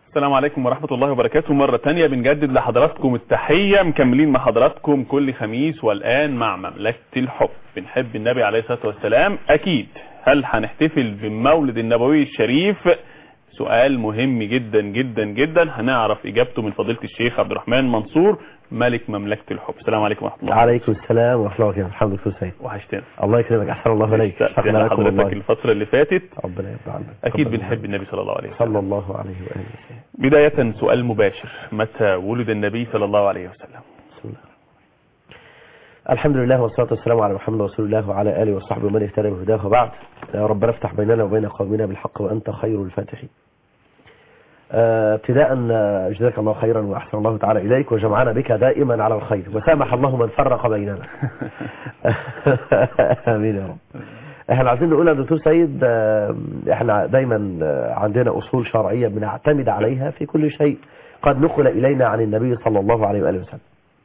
السلام عليكم ورحمة الله وبركاته مرة تانية بنجدد لحضراتكم التحية مكملين مع حضراتكم كل خميس والآن مع مملكة الحب بنحب النبي عليه الصلاة والسلام أكيد هل هنحتفل بالمولد النبوي الشريف سؤال مهم جدا جدا جدا هنعرف إجابته من فضيلة الشيخ عبد الرحمن منصور ملك مملكة الحب السلام عليكم ورحمة الله عليكم السلام ورحمة الله وبركاته الحمد لله سيد وحشتنا الله يكرمك أحسن الله عليك اشتقنا لحضرتك الفترة اللي فاتت ربنا يرضى عنك أكيد ربنا بنحب النبي صلى الله عليه وسلم صلى الله عليه وآله وسلم بداية سؤال مباشر متى ولد النبي صلى الله عليه وسلم بسم الله الحمد لله والصلاة والسلام على محمد رسول الله وعلى آله وصحبه ومن اهتدى بهداه وبعد يا ربنا افتح بيننا وبين قومنا بالحق وأنت خير الفاتحين آه، ابتداء آه، جزاك الله خيرا وأحسن الله تعالى إليك وجمعنا بك دائما على الخير وسامح الله من فرق بيننا آمين يا رب احنا عايزين نقول يا دكتور سيد آه، احنا دايما آه، عندنا أصول شرعية بنعتمد عليها في كل شيء قد نقل إلينا عن النبي صلى الله عليه وآله وسلم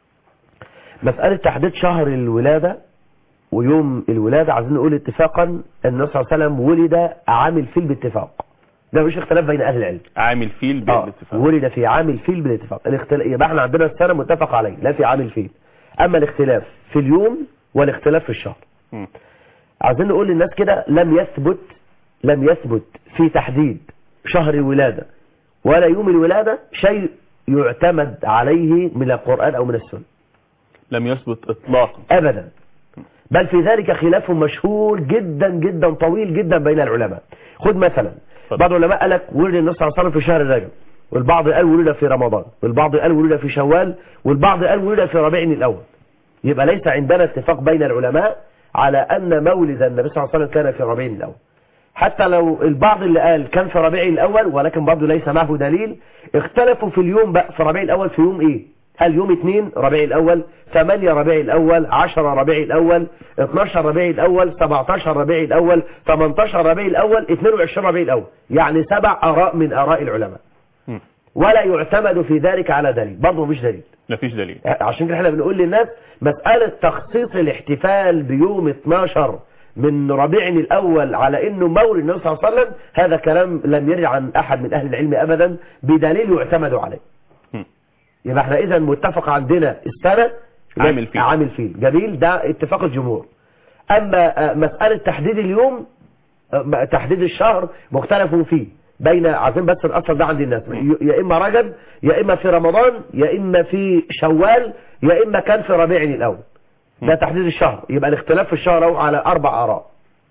مسألة تحديد شهر الولادة ويوم الولادة عايزين نقول اتفاقا ان النبي صلى الله عليه وسلم ولد عام الفيل باتفاق ده مش اختلاف بين اهل العلم عامل فيل آه، بالاتفاق ولد في عام الفيل بالاتفاق الاختلاف يبقى احنا عندنا السنة متفق عليه لا في عام الفيل اما الاختلاف في اليوم والاختلاف في الشهر مم. عايزين نقول للناس كده لم يثبت لم يثبت في تحديد شهر الولادة ولا يوم الولادة شيء يعتمد عليه من القرآن او من السنة لم يثبت اطلاقا ابدا بل في ذلك خلاف مشهور جدا جدا طويل جدا بين العلماء خد مثلا اتفضل. بعض العلماء قال لك ولد النبي صلى الله عليه وسلم في شهر رجب والبعض قال ولد في رمضان والبعض قال ولد في شوال والبعض قال ولد في ربيع الاول يبقى ليس عندنا اتفاق بين العلماء على ان مولد النبي صلى الله عليه وسلم كان في ربيع الاول حتى لو البعض اللي قال كان في ربيع الاول ولكن برضه ليس معه دليل اختلفوا في اليوم بقى في ربيع الاول في يوم ايه هل يوم 2 ربيع الاول 8 ربيع الاول 10 ربيع الاول 12 ربيع الاول 17 ربيع الاول 18 ربيع الاول 22 ربيع الاول يعني سبع اراء من اراء العلماء مم. ولا يعتمد في ذلك على دليل برضه مش دليل مفيش دليل عشان كده احنا بنقول للناس مسألة تخصيص الاحتفال بيوم 12 من ربيع الأول على أنه مولد النبي صلى الله عليه وسلم هذا كلام لم يرد عن أحد من أهل العلم أبدا بدليل يعتمد عليه مم. يبقى احنا إذا متفق عندنا السنة عام الفيل. عام الفيل جميل ده اتفاق الجمهور أما آه، مسألة تحديد اليوم آه، تحديد الشهر مختلف فيه بين عايزين بس الأصل ده عند الناس ي- يا إما رجب يا إما في رمضان يا إما في شوال يا إما كان في ربيع الأول ده تحديد الشهر يبقى الاختلاف في الشهر أهو على أربع آراء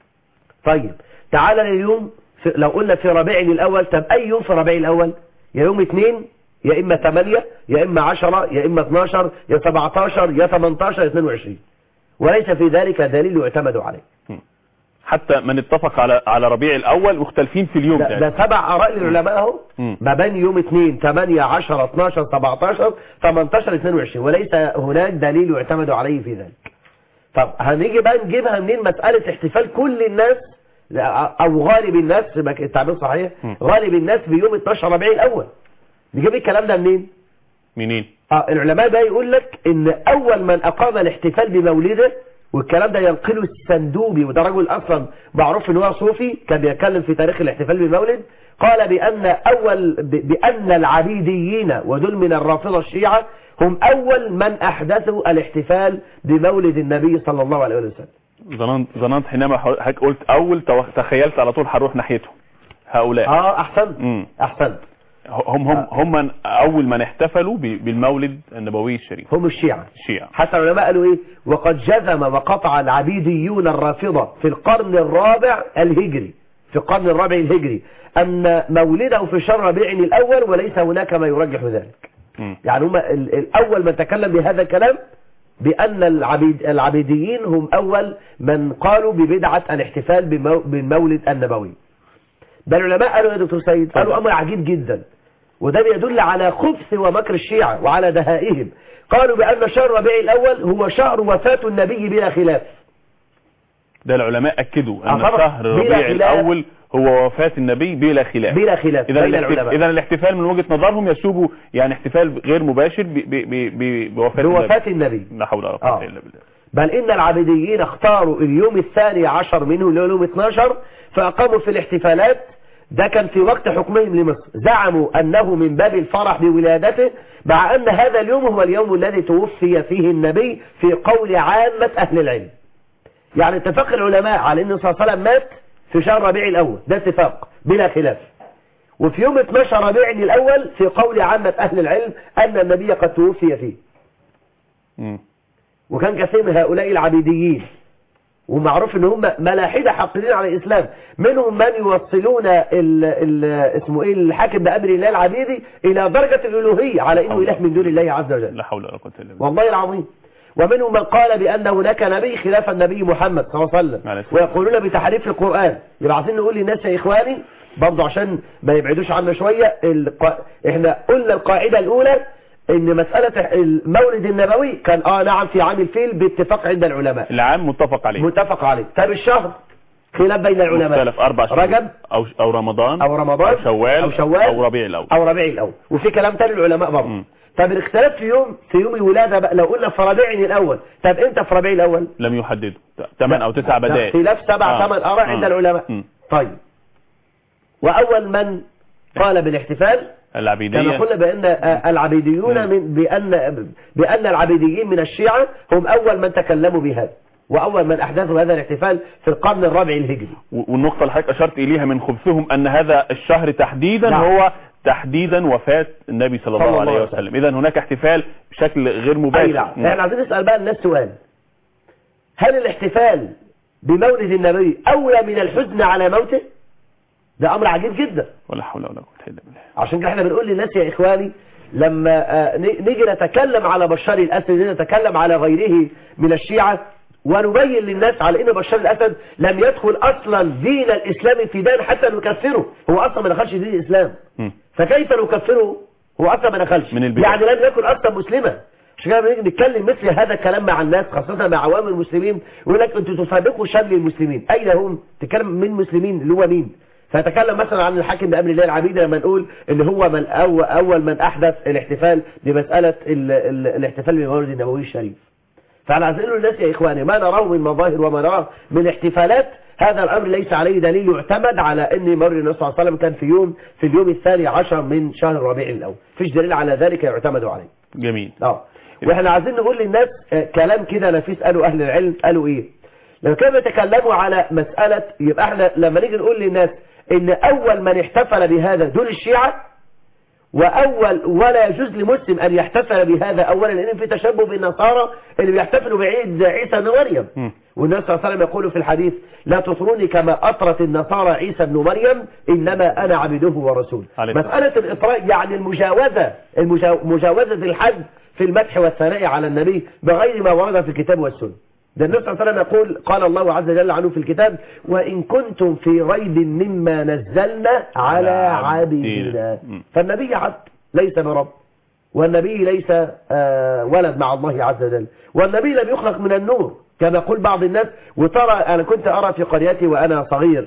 طيب تعالى لليوم في لو قلنا في ربيع الأول طب أي يوم في ربيع الأول يا يوم اثنين يا إما 8 يا إما 10 يا إما 12 يا 17 يا 18 يا 22 وليس في ذلك دليل يعتمد عليه حتى من اتفق على على ربيع الاول مختلفين في اليوم ده, ده ده سبع آراء للعلماء اهو مم. ما بين يوم 2 8 10 12 17 18 22 وليس هناك دليل يعتمد عليه في ذلك طب هنيجي بقى نجيبها منين مسألة احتفال كل الناس او غالب الناس يبقى التعبير صحيح مم. غالب الناس بيوم 12 ربيع الاول نجيب الكلام ده منين منين اه العلماء بقى يقول لك ان اول من اقام الاحتفال بمولده والكلام ده ينقله السندوبي وده رجل اصلا معروف ان هو صوفي كان بيتكلم في تاريخ الاحتفال بالمولد قال بان اول ب- بان العبيديين ودول من الرافضه الشيعه هم اول من احدثوا الاحتفال بمولد النبي صلى الله عليه وسلم ظننت ظننت حينما حضرتك قلت اول تو- تخيلت على طول هنروح ناحيتهم هؤلاء اه احسنت مم. احسنت هم هم هم من اول من احتفلوا ب- بالمولد النبوي الشريف هم الشيعه الشيعة حتى العلماء قالوا ايه وقد جزم وقطع العبيديون الرافضة في القرن الرابع الهجري في القرن الرابع الهجري أن مولده في شهر ربيع الأول وليس هناك ما يرجح ذلك مم. يعني هم ال- الأول من تكلم بهذا الكلام بأن العبيد العبيديين هم أول من قالوا ببدعة الاحتفال بمو- بالمولد النبوي ده العلماء قالوا يا دكتور سيد قالوا أمر عجيب جدا وده بيدل على خبث ومكر الشيعة وعلى دهائهم قالوا بأن شهر ربيع الأول هو شهر وفاة النبي بلا خلاف ده العلماء اكدوا ان آه طبعا. شهر بلا ربيع خلاف. الاول هو وفاة النبي بلا خلاف بلا خلاف اذا بين الاحتفال, العلماء إذا الاحتفال من وجهة نظرهم يسوق يعني احتفال غير مباشر ب- ب- ب- ب- بوفاة بوفاة النبي النبي لا حول ولا آه. قوة الا بالله بل إن العبديين اختاروا اليوم الثاني عشر منه اللي هو يوم 12 فأقاموا في الاحتفالات ده كان في وقت حكمهم لمصر زعموا أنه من باب الفرح بولادته مع أن هذا اليوم هو اليوم الذي توفي فيه النبي في قول عامة أهل العلم يعني اتفاق العلماء على أن صلى الله عليه وسلم مات في شهر ربيع الأول ده اتفاق بلا خلاف وفي يوم 12 ربيع الأول في قول عامة أهل العلم أن النبي قد توفي فيه مم. وكان كثير من هؤلاء العبيديين ومعروف ان هم ملاحدة حاقدين على الاسلام منهم من يوصلون ال ال اسمه ايه الحاكم بامر الله العبيدي الى درجة الالوهية على انه اله من دون الله عز وجل لا حول ولا قوة الا بالله والله العظيم ومنهم من قال بان هناك نبي خلاف النبي محمد صلى الله عليه عليه وسلم الصلاة ويقولون بتحريف القرآن يبقى عايزين نقول للناس يا اخواني برضه عشان ما يبعدوش عنا شوية الق... احنا قلنا القاعدة الاولى ان مسألة المولد النبوي كان اه نعم في عام الفيل باتفاق عند العلماء العام متفق عليه متفق عليه طب الشهر خلاف بين العلماء مختلف اربع شهور رجب او او رمضان او رمضان او شوال او شوال او ربيع الاول او ربيع الاول وفي كلام تاني العلماء برضه مم. طب الاختلاف في يوم في يوم الولاده بقى لو قلنا في ربيع الاول طب امتى في ربيع الاول لم يحددوا ثمان او تسع لا، بدائل خلاف سبع آه. ثمان اراء عند آه. العلماء مم. طيب واول من قال بالاحتفال كما العبيدية قلنا بان آه، العبيديون مم. من بان بان العبيديين من الشيعه هم اول من تكلموا بهذا واول من احدثوا هذا الاحتفال في القرن الرابع الهجري و- والنقطة اللي حضرتك أشرت إليها من خبثهم أن هذا الشهر تحديدا نعم. هو تحديدا وفاة النبي صلى الله, صلى الله عليه عليه وسلم إذا هناك احتفال بشكل غير اي مباشر نعم مم. احنا عايزين نسال بقى الناس سؤال هل الاحتفال بمولد النبي اولى من الحزن على موته ده امر عجيب جدا ولا حول ولا قوة إلا بالله عشان كده احنا بنقول للناس يا اخواني لما آه، ن- نيجي نتكلم على بشار الاسد نتكلم على غيره من الشيعة ونبين للناس على ان بشار الاسد لم يدخل اصلا دين الاسلام في دين حتى نكفره هو اصلا ما دخلش دين الاسلام مم. فكيف نكفره هو اصلا ما دخلش من البداية. يعني لم يكن اصلا مسلما عشان كده بنيجي نتكلم مثل هذا الكلام مع الناس خاصة مع عوام المسلمين يقول لك انتوا تفرقوا شمل المسلمين اين هم تتكلم من مسلمين اللي هو مين فيتكلم مثلا عن الحاكم بأمر الله العبيد لما نقول ان هو من أول, اول من احدث الاحتفال بمسألة ال ال الاحتفال بمولد النبوي الشريف فانا عايز اقول للناس يا اخواني ما نراه من مظاهر وما نراه من احتفالات هذا الامر ليس عليه دليل يعتمد على ان مولد النبي صلى الله عليه وسلم كان في يوم في اليوم الثاني عشر من شهر ربيع الاول فيش دليل على ذلك يعتمد عليه جميل اه واحنا عايزين نقول للناس آه، كلام كده نفيس قالوا اهل العلم قالوا ايه لو كانوا يتكلموا على مسألة يبقى احنا لما نيجي نقول للناس ان اول من احتفل بهذا دول الشيعة واول ولا يجوز لمسلم ان يحتفل بهذا اولا لان في تشبه بالنصارى اللي بيحتفلوا بعيد عيسى بن مريم مم. والنبي صلى الله عليه وسلم يقول في الحديث لا تطروني كما أطرت النصارى عيسى بن مريم إنما أنا عبده ورسوله عليه الصلاة مسألة الإطراء يعني المجاوزة المجا- مجاوزة الحد في المدح والثناء على النبي بغير ما ورد في الكتاب والسنة ده النبي صلى الله عليه وسلم يقول قال الله عز وجل عنه في الكتاب وإن كنتم في ريب مما نزلنا على على عبدنا عبدنا. مم. فالنبي عبد ليس برب والنبي ليس آه، ولد مع الله عز وجل والنبي لم يخلق من النور كما يقول بعض الناس وترى أنا كنت أرى في قريتي وأنا صغير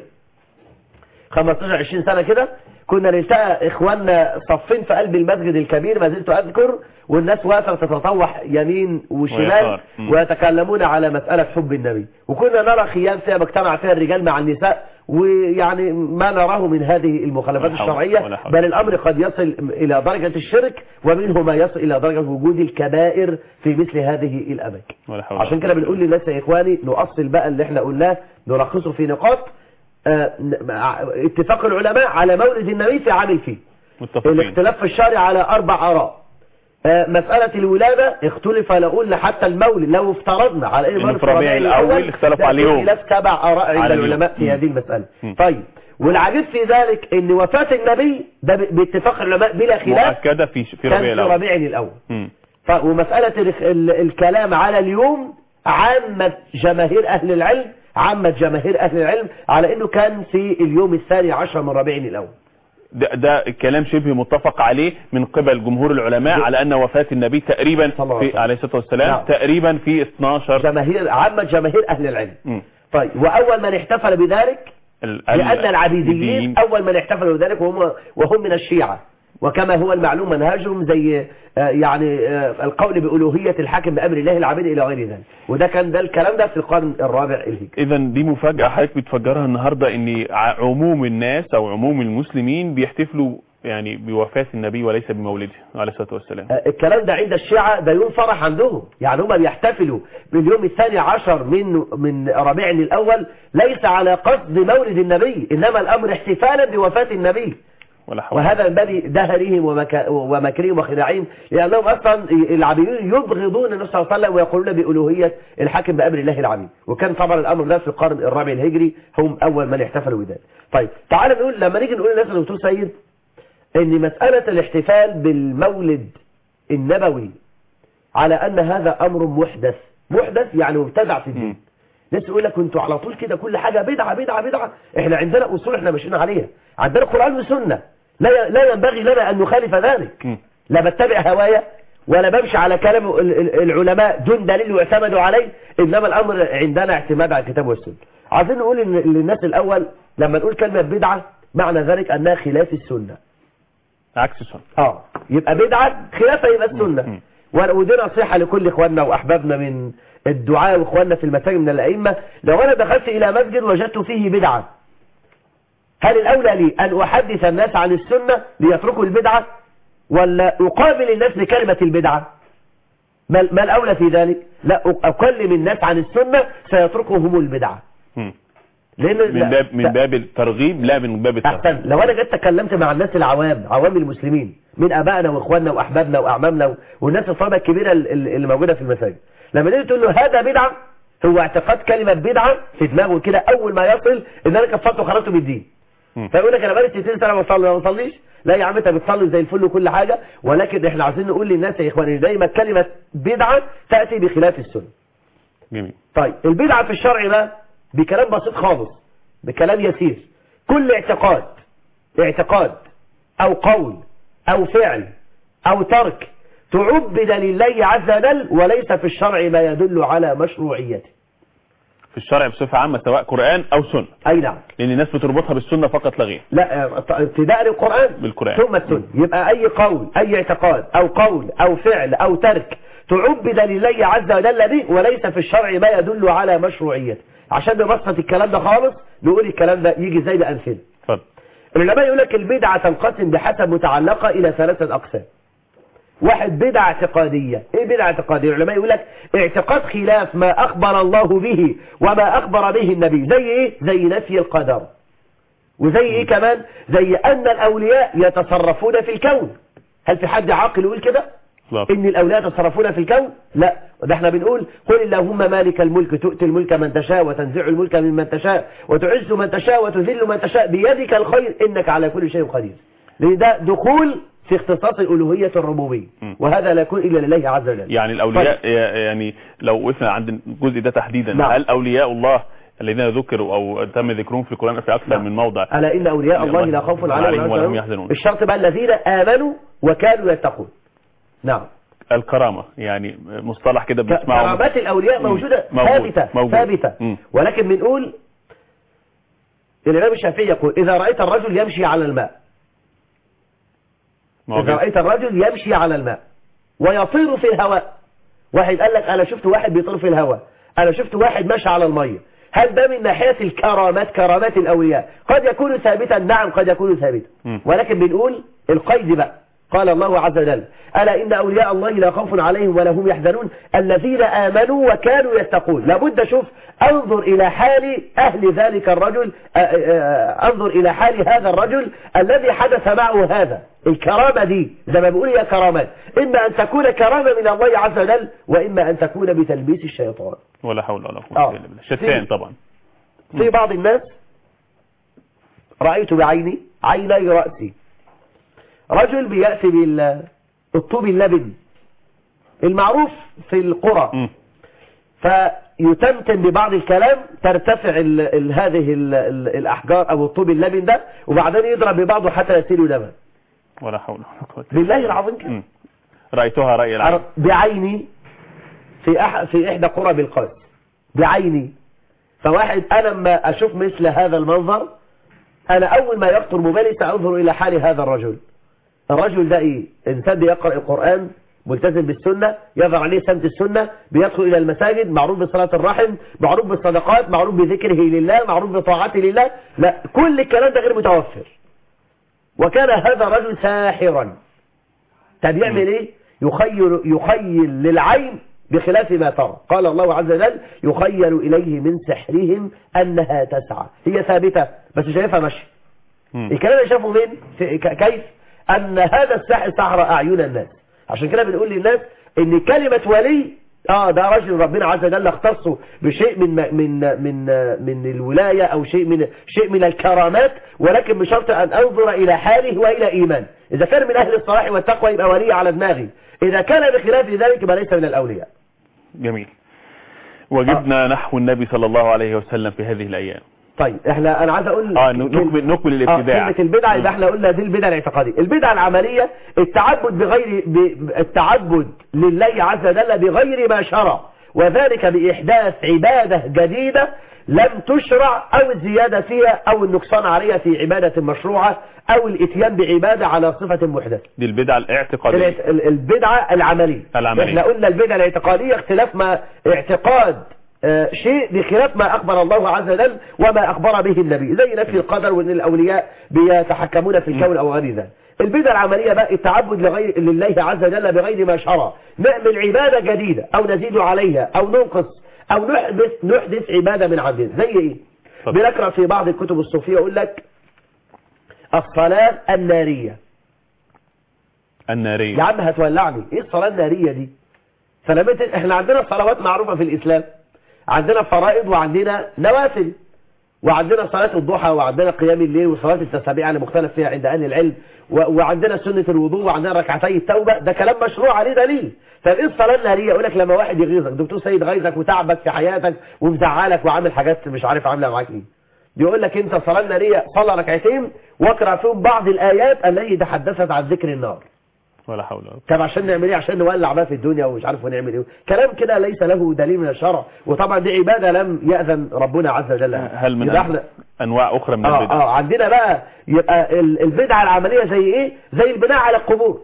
15 20 سنة كده كنا نلتقى إخواننا صفين في قلب المسجد الكبير ما زلت أذكر والناس واقفة تتطوح يمين وشمال ويسار. مم. ويتكلمون على مسألة حب النبي وكنا نرى خيام فيها مجتمع فيها الرجال مع النساء ويعني ما نراه من هذه المخالفات ولا حول الشرعية ولا حول. بل الأمر قد يصل إلى درجة الشرك ومنه ما يصل إلى درجة وجود الكبائر في مثل هذه الأماكن ولا حول عشان كده بنقول للناس يا إخواني نؤصل بقى اللي احنا قلناه نلخصه في نقاط آه، مع- اتفاق العلماء على مولد النبي في عام الفيل متفقين الاختلاف في الشرع على أربع آراء آه، مسألة الولادة اختلف لو قلنا حتى المولد لو افترضنا على إنه مولد في ربيع الأول اختلفوا ده على في اليوم. خلاف سبع آراء عند على اليوم. العلماء في مم. هذه المسألة مم. طيب والعجيب في ذلك ان وفاة النبي ده ب- باتفاق العلماء بلا خلاف مؤكدة في في كان ربيع في الأول ربيع الأول مم. ف- ومسألة ال- ال- الكلام على اليوم عامة جماهير أهل العلم عامة جماهير أهل العلم على أنه كان في اليوم الثاني عشر من ربيع الأول ده, ده الكلام شبه متفق عليه من قبل جمهور العلماء على أن وفاة النبي تقريبا صلى الله عليه في وسلم. عليه الصلاة والسلام نعم. تقريبا في 12 جماهير عامة جماهير أهل العلم مم. طيب وأول من احتفل بذلك ال- لأن ال- العبيديين أول من احتفلوا بذلك وهم, وهم من الشيعة وكما هو المعلوم منهجهم زي آه، يعني آه، القول بألوهية الحاكم بأمر الله العبيد إلى غير ذلك وده كان ده الكلام ده في القرن الرابع الهجري اذا دي مفاجأة حضرتك بتفجرها النهاردة ان ع- عموم الناس او عموم المسلمين بيحتفلوا يعني بوفاة النبي وليس بمولده عليه الصلاة والسلام آه، الكلام ده عند الشيعة ده يوم فرح عندهم يعني هم بيحتفلوا باليوم الثاني عشر من من ربيع الأول ليس على قصد مولد النبي إنما الأمر احتفالا بوفاة النبي ولا حول وهذا من باب دهرهم ومك- ومكرهم وخداعهم لأنهم أصلا العبيدون يبغضون النبي صلى الله عليه وسلم ويقولون بألوهية الحاكم بأمر الله العبيد وكان طبعا الأمر ده في القرن الرابع الهجري هم أول من احتفلوا بذلك طيب تعال نقول لما نيجي نقول للناس يا دكتور سيد ان مسألة الاحتفال بالمولد النبوي على أن هذا أمر محدث محدث يعني مبتدع في الدين مم. ناس يقول لك انتوا على طول كده كل حاجة بدعة بدعة بدعة احنا عندنا أصول احنا ماشيين عليها عندنا قرآن وسنة لا لا ينبغي لنا أن نخالف ذلك مم. لا بتبع هوايا ولا بمشي على كلام ال- ال- العلماء دون دليل يعتمدوا عليه إنما الأمر عندنا اعتماد على الكتاب والسنة عايزين نقول إن للناس الأول لما نقول كلمة بدعة معنى ذلك أنها خلاف السنة عكس السنة اه يبقى بدعة خلافة يبقى مم. السنة و- ودي نصيحة لكل اخواننا واحبابنا من الدعاء واخواننا في المساجد من الائمة لو انا دخلت الى مسجد وجدت فيه بدعة هل الاولى لي ان احدث الناس عن السنة ليتركوا البدعة ولا اقابل الناس بكلمة البدعة ما ما الاولى في ذلك لا أ- اكلم الناس عن السنة سيتركهم البدعة مم. لان من لا- باب من باب الترغيب لا من باب احسن الترهيب لو انا جيت تكلمت مع الناس العوام عوام المسلمين من ابائنا واخواننا واحبابنا واعمامنا والناس الطلبه الكبيره ال- ال- اللي موجوده في المساجد لما تيجي تقول له هذا بدعه هو اعتقاد كلمه بدعه في دماغه كده اول ما يصل ان انا كفرت وخرجت من الدين مم. فيقول لك انا بقالي 60 سنه بصلي ما بصليش لا يا عم انت بتصلي زي الفل وكل حاجه ولكن احنا عايزين نقول للناس يا اخواني دايما كلمه بدعه تاتي بخلاف السنه جميل طيب البدعة في الشرع بقى بكلام بسيط خالص بكلام يسير كل اعتقاد اعتقاد او قول او فعل او ترك تعبد لله عز وجل وليس في الشرع ما يدل على مشروعيته في الشرع بصفة عامة سواء قرآن أو سنة اي نعم لأن الناس بتربطها بالسنة فقط لا غير لا اه، ابتداء القرآن بالقرآن. ثم السنة يبقى اي قول اي اعتقاد او قول او فعل او ترك تعبد لله عز وجل به وليس في الشرع ما يدل على مشروعيته عشان نبسط الكلام ده خالص نقول الكلام ده يجي زي بأمثله اتفضل العلماء يقول لك البدعة تنقسم بحسب متعلقة إلى ثلاثة أقسام واحد بدعة اعتقادية ايه بدعة اعتقادية العلماء يقول لك اعتقاد خلاف ما أخبر الله به وما أخبر به النبي زي ايه زي نفي القدر وزي ايه كمان زي أن الأولياء يتصرفون في الكون هل في حد عاقل يقول كده إطلاقا. ان الاولياء يتصرفون في الكون لا ده احنا بنقول قل اللهم مالك الملك تؤتي الملك من تشاء وتنزع الملك ممن تشاء وتعز من تشاء وتذل من تشاء بيدك الخير انك على كل شيء قدير لان ده دخول في اختصاص الالوهيه الربوبيه م. وهذا لا يكون الا لله عز وجل يعني الأولياء يعني لو وقفنا عند الجزء ده تحديدا نعم. هل أولياء الله الذين ذكروا أو تم ذكرهم في القرآن في أكثر نعم. من موضع الا ان اولياء الله لا خوف عليهم ولا هم يحزنون الشرط بقى الذين امنوا وكانوا يتقون نعم الكرامة يعني مصطلح كده ك- بنسمعه كرامات الأولياء مم. موجودة موجود. ثابتة موجود. ثابتة مم. ولكن بنقول الإمام الشافعي يقول إذا رأيت الرجل يمشي على الماء إذا موجود. رأيت الرجل يمشي على الماء ويطير في الهواء واحد قال لك أنا شفت واحد بيطير في الهواء أنا شفت واحد ماشي على المية هل ده من ناحية الكرامات كرامات الأولياء قد يكون ثابتا نعم قد يكون ثابتا مم. ولكن بنقول القيد بقى قال الله عز وجل ألا إن أولياء الله لا خوف عليهم ولا هم يحزنون الذين آمنوا وكانوا يتقون لابد شوف انظر إلى حال أهل ذلك الرجل آه، آه، انظر إلى حال هذا الرجل الذي حدث معه هذا الكرامة دي زي ما بيقول يا كرامات إما أن تكون كرامة من الله عز وجل وإما أن تكون بتلبيس الشيطان ولا حول ولا قوة آه. إلا بالله شتان طبعا في بعض الناس رأيت بعيني عيني رأسي رجل بيأتي بالطوب اللبن المعروف في القرى مم. فيتمتم ببعض الكلام ترتفع ال ال هذه ال ال الأحجار أو الطوب اللبن ده وبعدين يضرب ببعضه حتى يسيل دما ولا حول ولا قوة بالله العظيم كده مم. رأيتها رأي العين بعيني في أح في إحدى قرى بالقاس بعيني فواحد أنا لما أشوف مثل هذا المنظر أنا أول ما يخطر ببالي سأنظر إلى حال هذا الرجل الرجل ده ايه انسان بيقرأ القرآن ملتزم بالسنة يظهر عليه سمت السنة بيدخل إلى المساجد معروف بصلاة الرحم معروف بالصدقات معروف بذكره لله معروف بطاعته لله لا كل الكلام ده غير متوفر وكان هذا الرجل ساحرا طب يعمل ايه يخيل, يخيل للعين بخلاف ما ترى قال الله عز وجل يخيل إليه من سحرهم أنها تسعى هي ثابتة بس شايفها ماشيه مم. الكلام اللي شافه فين في ك- كيف ان هذا السحر سحر اعين الناس عشان كده بنقول للناس ان كلمة ولي اه ده رجل ربنا عز وجل اختصه بشيء من من من من الولاية او شيء من شيء من الكرامات ولكن بشرط ان انظر الى حاله والى ايمان اذا كان من اهل الصلاح والتقوى يبقى ولي على دماغي اذا كان بخلاف ذلك يبقى ليس من الاولياء جميل وجدنا نحو النبي صلى الله عليه وسلم في هذه الأيام طيب احنا انا عايز اقول اه نكمل نكمل اه الابتداع كلمة البدعة يبقى احنا قلنا دي البدعة الاعتقادية البدعة العملية التعبد بغير ب- التعبد لله عز وجل بغير ما شرع وذلك بإحداث عبادة جديدة لم تشرع أو الزيادة فيها أو النقصان عليها في عبادة مشروعة أو الإتيان بعبادة على صفة محدثة دي البدعة الاعتقادية الاعت- ال- البدعة العملية العملية. احنا قلنا البدعة الاعتقادية اختلاف ما اعتقاد آه، شيء بخلاف ما أخبر الله عز وجل وما أخبر به النبي زي نفي القدر وأن الأولياء بيتحكمون في الكون أو غير ذلك البدعة العملية بقى التعبد لغير لله عز وجل بغير ما شرع نعمل عبادة جديدة أو نزيد عليها أو ننقص أو نحدث نحدث عبادة من عندنا زي إيه اتفضل. بنقرأ في بعض الكتب الصوفية يقول لك الصلاة النارية يا النارية عم هتولعني ايه الصلاة النارية دي فلما انت- احنا عندنا صلوات معروفة في الاسلام عندنا فرائض وعندنا نوافل وعندنا صلاة الضحى وعندنا قيام الليل وصلاة التسابيع اللي مختلف فيها عند اهل العلم و- وعندنا سنة الوضوء وعندنا ركعتي التوبة ده كلام مشروع عليه دليل طب ايه الصلاة النارية يقول لك لما واحد يغيظك دكتور سيد غيظك وتعبك في حياتك ومزعلك وعامل حاجات مش عارف عاملة معاك ايه يقول لك انت صلاة نارية صلى ركعتين واقرأ فيهم بعض الآيات التي تحدثت عن ذكر النار ولا حول ولا قوة طب عشان نعمل ايه عشان نولع بقى في الدنيا ومش عارف ونعمل ايه كلام كده ليس له دليل من الشرع وطبعا دي عبادة لم يأذن ربنا عز وجل هل من يبقى احنا أنواع أخرى من اه البدع اه عندنا بقى يبقى ال- البدعة العملية زي ايه زي البناء على القبور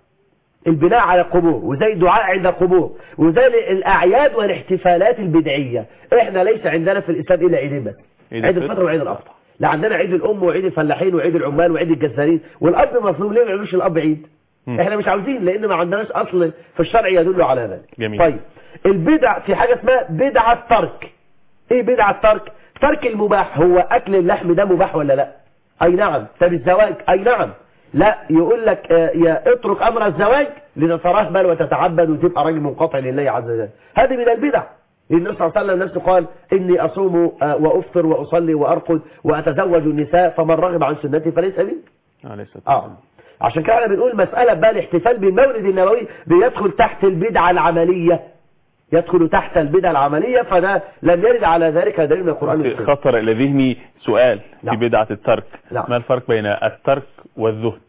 البناء على القبور وزي الدعاء عند القبور وزي الاعياد والاحتفالات البدعية احنا ليس عندنا في الاسلام الا عيدين بس عيد عيد الفطر الفطر وعيد الاضحى لا عندنا عيد الام وعيد الفلاحين وعيد العمال وعيد الجزارين والاب مظلوم ليه ما يعملوش الاب عيد مم. احنا مش عاوزين لان ما عندناش اصل في الشرع يدل على ذلك جميل. طيب البدع في حاجة اسمها بدعة ترك ايه بدعة ترك ترك المباح هو اكل اللحم ده مباح ولا لا اي نعم طب الزواج اي نعم لا يقول لك آه، يا اترك امر الزواج لتترهبل وتتعبد وتبقى راجل منقطع لله عز وجل هذه من البدع النبي صلى الله عليه وسلم نفسه قال إني أصوم آه، وأفطر وأصلي وأرقد وأتزوج النساء فمن رغب عن سنتي فليس مني عليه الصلاة اه والسلام. عشان كده احنا بنقول مسألة بقى الاحتفال بالمولد النبوي بيدخل تحت البدعة العملية يدخل تحت البدعة العملية فده لم يرد على ذلك دليل من القرآن والسنة خطر إلى ذهني سؤال في نعم. بدعة الترك نعم. ما الفرق بين الترك والزهد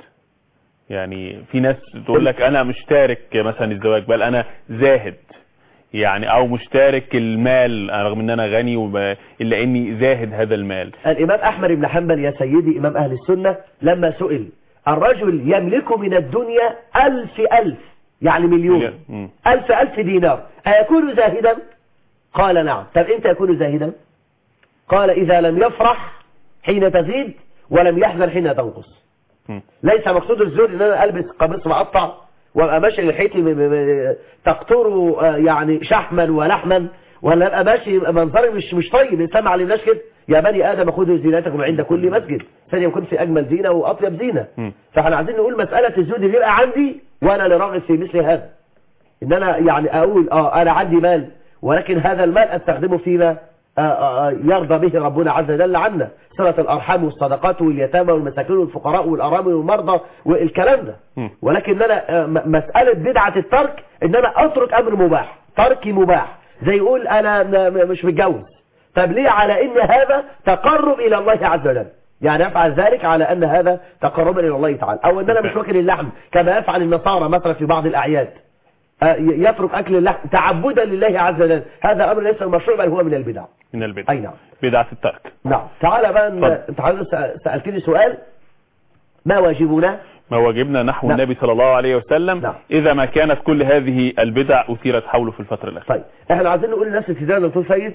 يعني في ناس تقول لك أنا مش تارك مثلا الزواج بل أنا زاهد يعني أو مش تارك المال رغم أن أنا غني وب... إلا إني زاهد هذا المال الإمام أحمد بن حنبل يا سيدي إمام أهل السنة لما سئل الرجل يملك من الدنيا ألف ألف يعني مليون مم. ألف ألف دينار أيكون زاهدا قال نعم طب إمتى يكون زاهدا قال إذا لم يفرح حين تزيد ولم يحزن حين تنقص مم. ليس مقصود الزهد ان انا البس قميص مقطع وابقى ماشي لحيتي م- م- م- تقطر آه، يعني شحما ولحما ولا ابقى ماشي يبقى منظري مش مش طيب الانسان ما علمناش كده يا بني ادم خذوا زينتكم عند كل مسجد عشان يكون في اجمل زينه واطيب زينه مم. فاحنا عايزين نقول مساله الزهد اللي يبقى عندي وانا لراغب في مثل هذا ان انا يعني اقول اه انا عندي مال ولكن هذا المال استخدمه فيما آه، آه، آه، يرضى به ربنا عز وجل عنا صلة الارحام والصدقات واليتامى والمساكين والفقراء والارامل والمرضى والكلام ده مم. ولكن انا آه، م- مسألة بدعة الترك ان انا اترك امر مباح تركي مباح زي يقول انا م- م- مش متجوز طب ليه على ان هذا تقرب الى الله عز وجل يعني افعل ذلك على ان هذا تقربا الى الله تعالى او ان انا مش واكل اللحم كما يفعل النصارى مثلا في بعض الاعياد آه، ي- يترك اكل اللحم تعبدا لله عز وجل هذا امر ليس مشروع بل هو من البدع من البدع اي نعم بدعة الترك نعم تعالى بقى ن- اتفضل. انت حضرتك سأ- سألتني سؤال ما واجبنا ما واجبنا نحو نعم. النبي صلى الله عليه وسلم نعم. إذا ما كانت كل هذه البدع أثيرت حوله في الفترة الأخيرة طيب احنا عايزين نقول للناس ابتداء دكتور سيد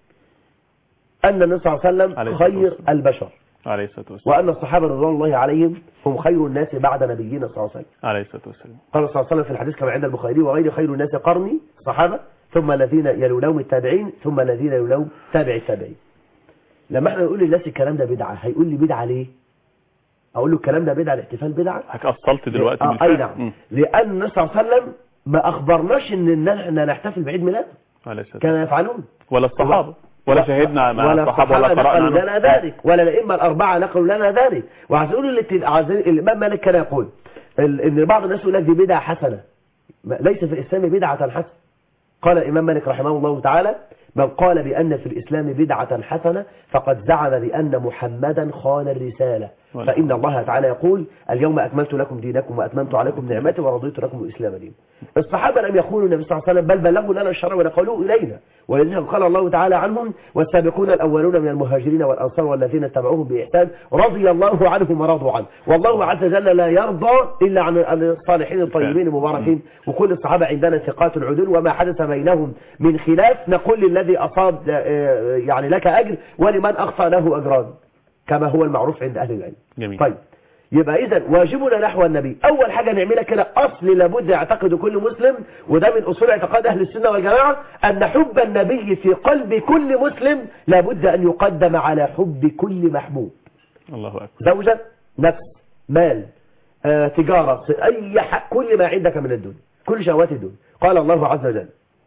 ان النبي صلى الله عليه وسلم عليه الصلاة خير والسلام. البشر عليه الصلاة والسلام وان الصحابه رضوان الله عليهم هم خير الناس بعد نبينا صلى الله عليه وسلم عليه الصلاة والسلام قال صلى الله عليه وسلم في الحديث كما عند البخاري وغير خير الناس قرني الصحابه ثم الذين يلونهم التابعين ثم الذين يلونهم تابع التابعين لما احنا نقول للناس الكلام ده بدعه هيقول لي بدعه ليه اقول له الكلام ده بدعه الاحتفال بدعه هتأصلت دلوقتي آه بالفعل اي نعم مم. لان النبي صلى الله عليه وسلم ما اخبرناش ان احنا نحتفل بعيد ميلاد عليه الصلاة والسلام كانوا يفعلون ولا الصحابة ولا شهدنا مع ولا الصحابة ولا الصحابة قرأنا نقلوا عنهم. لنا ذلك ولا الأئمة الأربعة نقلوا لنا ذلك وعايزين يقولوا الات- عايزين الإمام مالك كان يقول ال- إن بعض الناس يقول لك دي بدعة حسنة ما- ليس في الإسلام بدعة حسنة قال الإمام مالك رحمه الله تعالى من قال بأن في الإسلام بدعة حسنة فقد زعم بأن محمدا خان الرسالة والله. فإن الله تعالى يقول اليوم أكملت لكم دينكم وأتممت عليكم نعمتي ورضيت لكم الإسلام دينا الصحابة لم يخونوا النبي صلى الله عليه وسلم بل بلغوا لنا الشرع ونقلوه إلينا ولذلك قال الله تعالى عنهم والسابقون الأولون من المهاجرين والأنصار والذين اتبعوهم بإحسان رضي الله عنهم ورضوا عنه والله عز وجل لا يرضى إلا عن عن الصالحين الطيبين المباركين وكل الصحابة عندنا ثقات العدول وما حدث بينهم من خلاف نقول للذي أصاب آه، يعني لك أجر ولمن أخطأ له أجران كما هو المعروف عند أهل العلم جميل طيب يبقى اذا واجبنا نحو النبي اول حاجة نعملها كده اصل لابد يعتقد كل مسلم وده من اصول اعتقاد اهل السنة والجماعة ان حب النبي في قلب كل مسلم لابد ان يقدم على حب كل محبوب الله أكبر زوجة نفس مال آه، تجارة اي حق كل ما عندك من الدنيا كل شهوات الدنيا قال الله عز وجل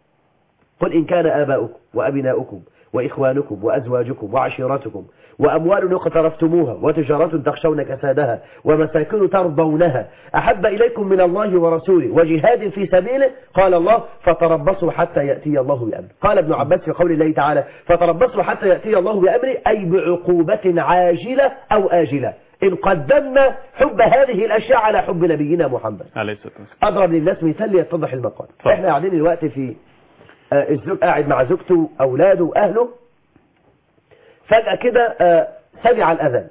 قل إن كان آباؤكم وأبناؤكم وإخوانكم وأزواجكم وعشيرتكم وأموال اقترفتموها وتجارة تخشون كسادها ومساكن ترضونها أحب إليكم من الله ورسوله وجهاد في سبيله قال الله فتربصوا حتى يأتي الله بأمره قال ابن عباس في قول الله تعالى فتربصوا حتى يأتي الله بأمره أي بعقوبة عاجلة أو آجلة إن قدمنا حب هذه الأشياء على حب نبينا محمد عليه الصلاة والسلام أضرب للناس مثال ليتضح المقال طيب. احنا قاعدين دلوقتي في آه، الزوج قاعد مع زوجته أولاده أهله فجأة كده آه، سمع الأذان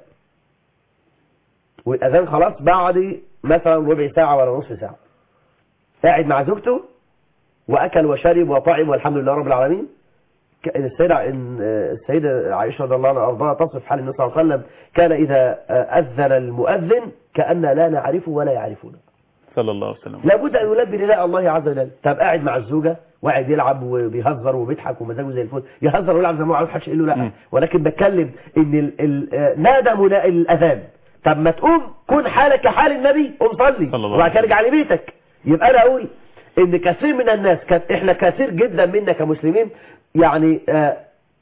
والأذان خلاص بعد مثلا ربع ساعة ولا نصف ساعة قاعد مع زوجته وأكل وشرب وطعم والحمد لله رب العالمين ك- السيدة إن- آه، السيدة عائشة رضي الله عنها وأرضاها تصف حال النبي صلى الله عليه وسلم كان إذا آه، أذن المؤذن كأن لا نعرفه ولا يعرفونه صلى الله عليه وسلم لابد أن يلبي نداء الله عز وجل طب قاعد مع الزوجة وقاعد يلعب وبيهزر وبيضحك ومزاجه زي الفل يهزر ويلعب زي ما هو عاوز حدش يقول له لا مم. ولكن بتكلم ان ال ال آه، نادى مناء الاذان طب ما تقوم كن حالك كحال النبي قوم صلي صلى الله وبعد كده عليه ارجع لبيتك يبقى انا اقول ان كثير من الناس كت- احنا كثير جدا منا كمسلمين يعني آه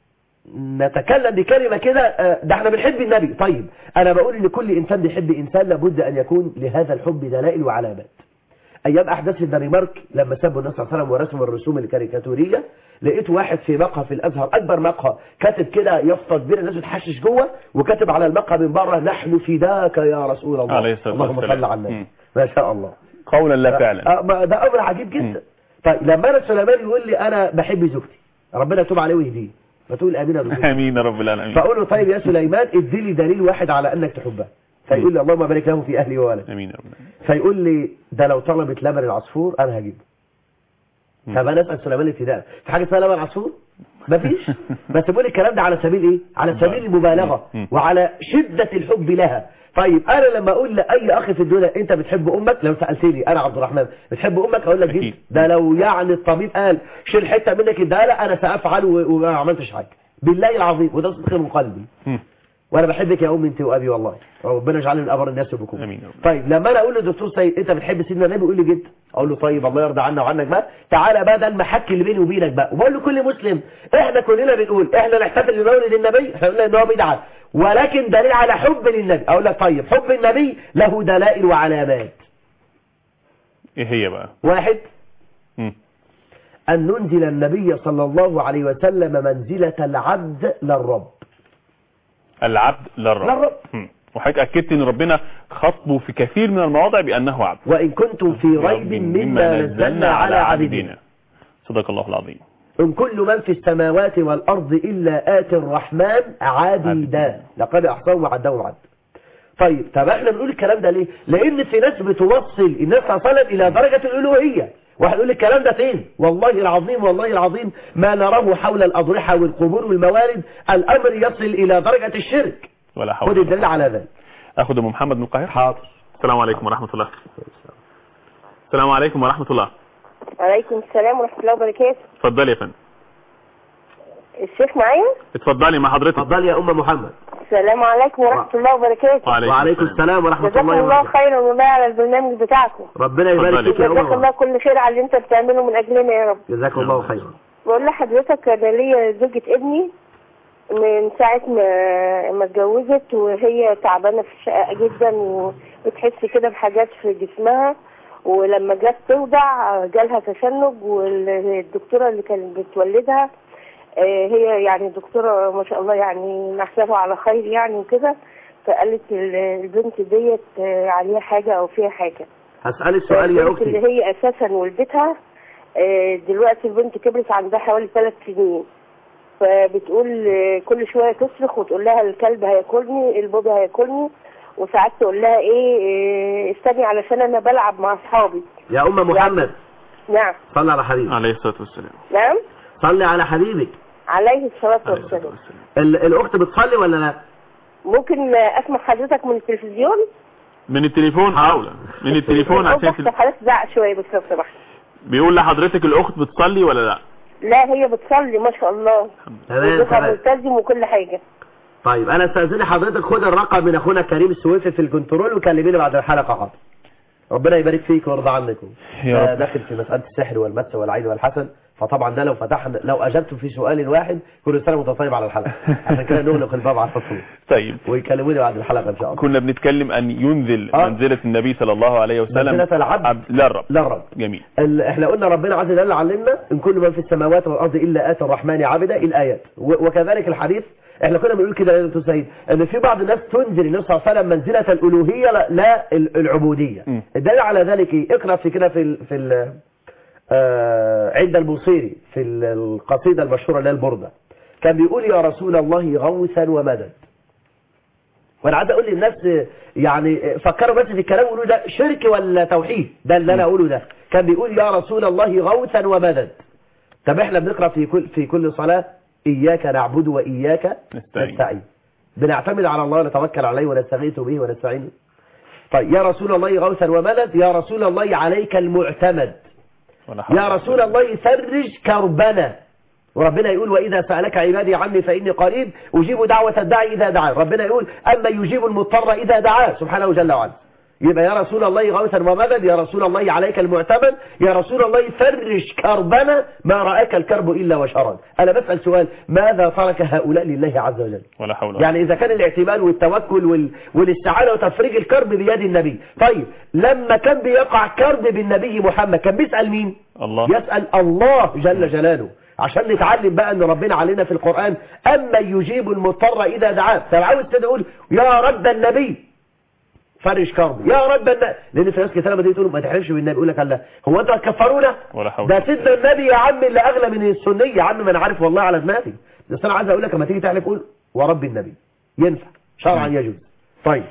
نتكلم بكلمة كده آه، ده احنا بنحب النبي طيب انا بقول ان كل انسان بيحب انسان لابد ان يكون لهذا الحب دلائل وعلامات ايام احداث الدنمارك لما سبوا النبي صلى الله عليه وسلم ورسموا الرسوم الكاريكاتوريه لقيت واحد في مقهى في الازهر اكبر مقهى كاتب كده يافطه كبيره الناس بتحشش جوه وكاتب على المقهى من بره نحن فداك يا رسول الله عليه الصلاة اللهم والسلام. صل على النبي مم. ما شاء الله قولا لا فعلا آه، ما ده امر عجيب جدا مم. طيب لما انا سليمان يقول لي انا بحب زوجتي ربنا يتوب عليه ويهديه فتقول امين يا دكتور امين يا رب العالمين فاقول له طيب يا سليمان ادي لي دليل واحد على انك تحبها فيقول لي اللهم بارك له في اهلي وولدي امين يا رب العالمين فيقول لي ده لو طلبت لبن العصفور انا هجيبه مم. طب انا اسال سليمان ابتداء في حاجه اسمها لبن عصفور مفيش بس بقول الكلام ده على سبيل ايه على سبيل المبالغه مم. وعلى شده الحب لها طيب انا لما اقول لاي اخ في الدنيا انت بتحب امك لو سالتني انا عبد الرحمن بتحب امك اقول لك أكيد. جدا ده لو يعني الطبيب قال شيل حته منك اديها لها انا سافعل و- وما عملتش حاجه بالله العظيم وده صدق من قلبي مم. وانا بحبك يا امي انت وابي والله ربنا يجعلني من ابر الناس بكم امين يا رب طيب لما انا اقول للدكتور سيد انت بتحب سيدنا النبي يقول لي جدا اقول له طيب الله يرضى عنا وعنك بقى تعالى بقى ده المحك اللي بيني وبينك بقى وبقول لكل مسلم احنا كلنا بنقول احنا نحتفل بمولد النبي احنا قلنا ان هو بدعه ولكن دليل على حب للنبي اقول لك طيب حب النبي له دلائل وعلامات ايه هي بقى واحد مم. ان ننزل النبي صلى الله عليه وسلم منزله العبد للرب العبد للرب للرب. مم. وحضرتك اكدت ان ربنا خطبه في كثير من المواضع بانه عبد وان كنتم في ريب مما نزلنا على عبدنا صدق الله العظيم إن كل من في السماوات والأرض إلا آتي الرحمن عبدا عبدا. لقد أحصاهم وعدهم عد طيب طب احنا بنقول الكلام ده ليه لان في ناس بتوصل الناس صلى الله عليه وسلم الى درجة الالوهية واحد يقول الكلام ده فين والله العظيم والله العظيم ما نراه حول الاضرحة والقبور والموارد الامر يصل الى درجة الشرك ولا حول خد ولا الدليل قوة. على ذلك اخد ام محمد من القاهره حاضر السلام عليكم ورحمه الله السلام عليكم ورحمه الله وعليكم السلام ورحمة الله وبركاته اتفضلي يا فندم الشيخ معايا اتفضلي مع حضرتك اتفضل يا ام محمد السلام عليكم ورحمة الله وبركاته وعليكم السلام ورحمة جزاكم الله الله وبركاته خيرا والله على البرنامج بتاعكم ربنا يبارك اتفضلي. فيك يا جزاك الله ام كل خير على اللي انت بتعمله من اجلنا يا رب جزاك الله خيرا بقول لحضرتك انا ليا زوجة ابني من ساعة ما ما اتجوزت وهي تعبانة في الشقة جدا وبتحس كده بحاجات في جسمها ولما جت توضع جالها تشنج والدكتورة اللي كانت بتولدها آه، هي يعني دكتورة ما شاء الله يعني نحسبها على خير يعني وكده فقالت ال- البنت ديت آه، عليها حاجة او فيها حاجة هسألك سؤال يا البنت اللي اختي هي اساسا ولدتها آه، دلوقتي البنت كبرت عندها حوالي ثلاث سنين فبتقول آه، كل شويه تصرخ وتقول لها الكلب هياكلني البوبي هياكلني وساعات تقول لها ايه آه، استني علشان انا بلعب مع اصحابي يا ام محمد نعم صلي على حبيبك عليه الصلاه والسلام نعم صلي على حبيبك عليه الصلاه عليه الصلاه والسلام والسلام ال- الاخت بتصلي ولا لا ممكن آه، اسمع حضرتك من التلفزيون من التليفون اولى من التليفون عشان اوضح تل- حضرتك زعق شويه بس لو سمحت بيقول لحضرتك الاخت بتصلي ولا لا لا هي بتصلي ما شاء الله تمام وزوجها تمام ملتزم وكل حاجه طيب انا استاذن حضرتك خد الرقم من اخونا كريم السويفي في الكنترول وكلميني بعد الحلقه حاضر ربنا يبارك فيك ويرضى عنكم يا آه، رب. داخل في مساله السحر والمس والعين والحسن فطبعا ده لو فتحنا لو اجبت في سؤال واحد كل سنه وانت طيب على الحلقه عشان كده نغلق الباب على الفصول طيب ويكلموني بعد الحلقه ان شاء الله كنا بنتكلم ان ينزل آه. منزله النبي صلى الله عليه وسلم منزلة العبد. عبد لا الرب لا الرب جميل ال- احنا قلنا ربنا عز وجل علمنا ان كل من في السماوات والارض الا اتى الرحمن عبدا الايات و- وكذلك الحديث احنا كنا بنقول كده يا دكتور سعيد ان في بعض الناس تنزل النبي صلى الله عليه وسلم منزله الالوهيه لا, لا ال- العبوديه م. الدليل على ذلك ايه؟ اقرا في كده في ال في ال آه عند البوصيري في ال- القصيده المشهوره اللي هي البرده كان بيقول يا رسول الله غوثا ومدد وانا عايز اقول للناس يعني فكروا بس في الكلام ويقولوا ده شرك ولا توحيد ده اللي انا اقوله ده كان بيقول يا رسول الله غوثا ومدد طب احنا بنقرا في كل في كل صلاه اياك نعبد واياك نستعين. نستعين بنعتمد على الله ونتوكل عليه ونستغيث به ونستعين طيب يا رسول الله غوثا ومدد يا رسول الله عليك المعتمد ولا حول يا ولا رسول الله فرج كربنا وربنا يقول وإذا سألك عبادي عني فإني قريب أجيب دعوة الداعي إذا دعاه ربنا يقول أما يجيب المضطر إذا دعاه سبحانه جل وعلا يبقى يا رسول الله غوثا ومدد يا رسول الله عليك المعتمد يا رسول الله فرج كربنا ما رأك الكرب إلا وشرا أنا بسأل سؤال ماذا ترك هؤلاء لله عز وجل ولا حول ولا يعني إذا كان الاعتماد والتوكل وال... والاستعانة وتفريج الكرب بيد النبي طيب لما كان بيقع كرب بالنبي محمد كان بيسأل مين الله يسأل الله جل جلاله عشان نتعلم بقى ان ربنا علينا في القرآن اما يجيب المضطر اذا دعاه طب عاوز تقول يا رب النبي فرج كرب يا رب النبي لان في ناس كتير لما تيجي تقول ما تحلفش بالنبي يقول لك الله هو انتوا هتكفرونا ولا حول ده سيدنا النبي يا عم اللي اغلى من السنيه يا عم ما انا عارف والله على دماغي بس انا عايز اقول لك لما تيجي تحلف قول ورب النبي ينفع شرعا يجوز طيب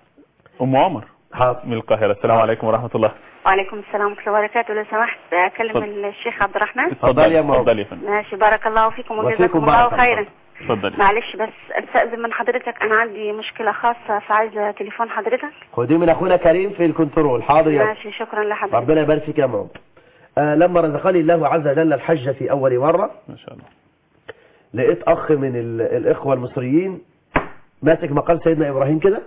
ام عمر حاضر من القاهره السلام عليكم ورحمه الله وعليكم السلام ورحمة الله وبركاته لو سمحت أكلم اتفضل. الشيخ عبد الرحمن اتفضلي يا ماما. اتفضلي يا فندم ماشي بارك الله فيكم وفيكم وجزاكم بارك الله الله. خيرا اتفضلي معلش بس استأذن من حضرتك أنا عندي مشكلة خاصة فعايزة تليفون حضرتك خديه من اخونا كريم في الكنترول حاضر يا ماشي شكرا لحضرتك ربنا يبارك فيك يا ماما آه لما رزقني الله عز وجل الحج في اول مره ما شاء الله لقيت اخ من ال- الاخوه المصريين ماسك مقام سيدنا ابراهيم كده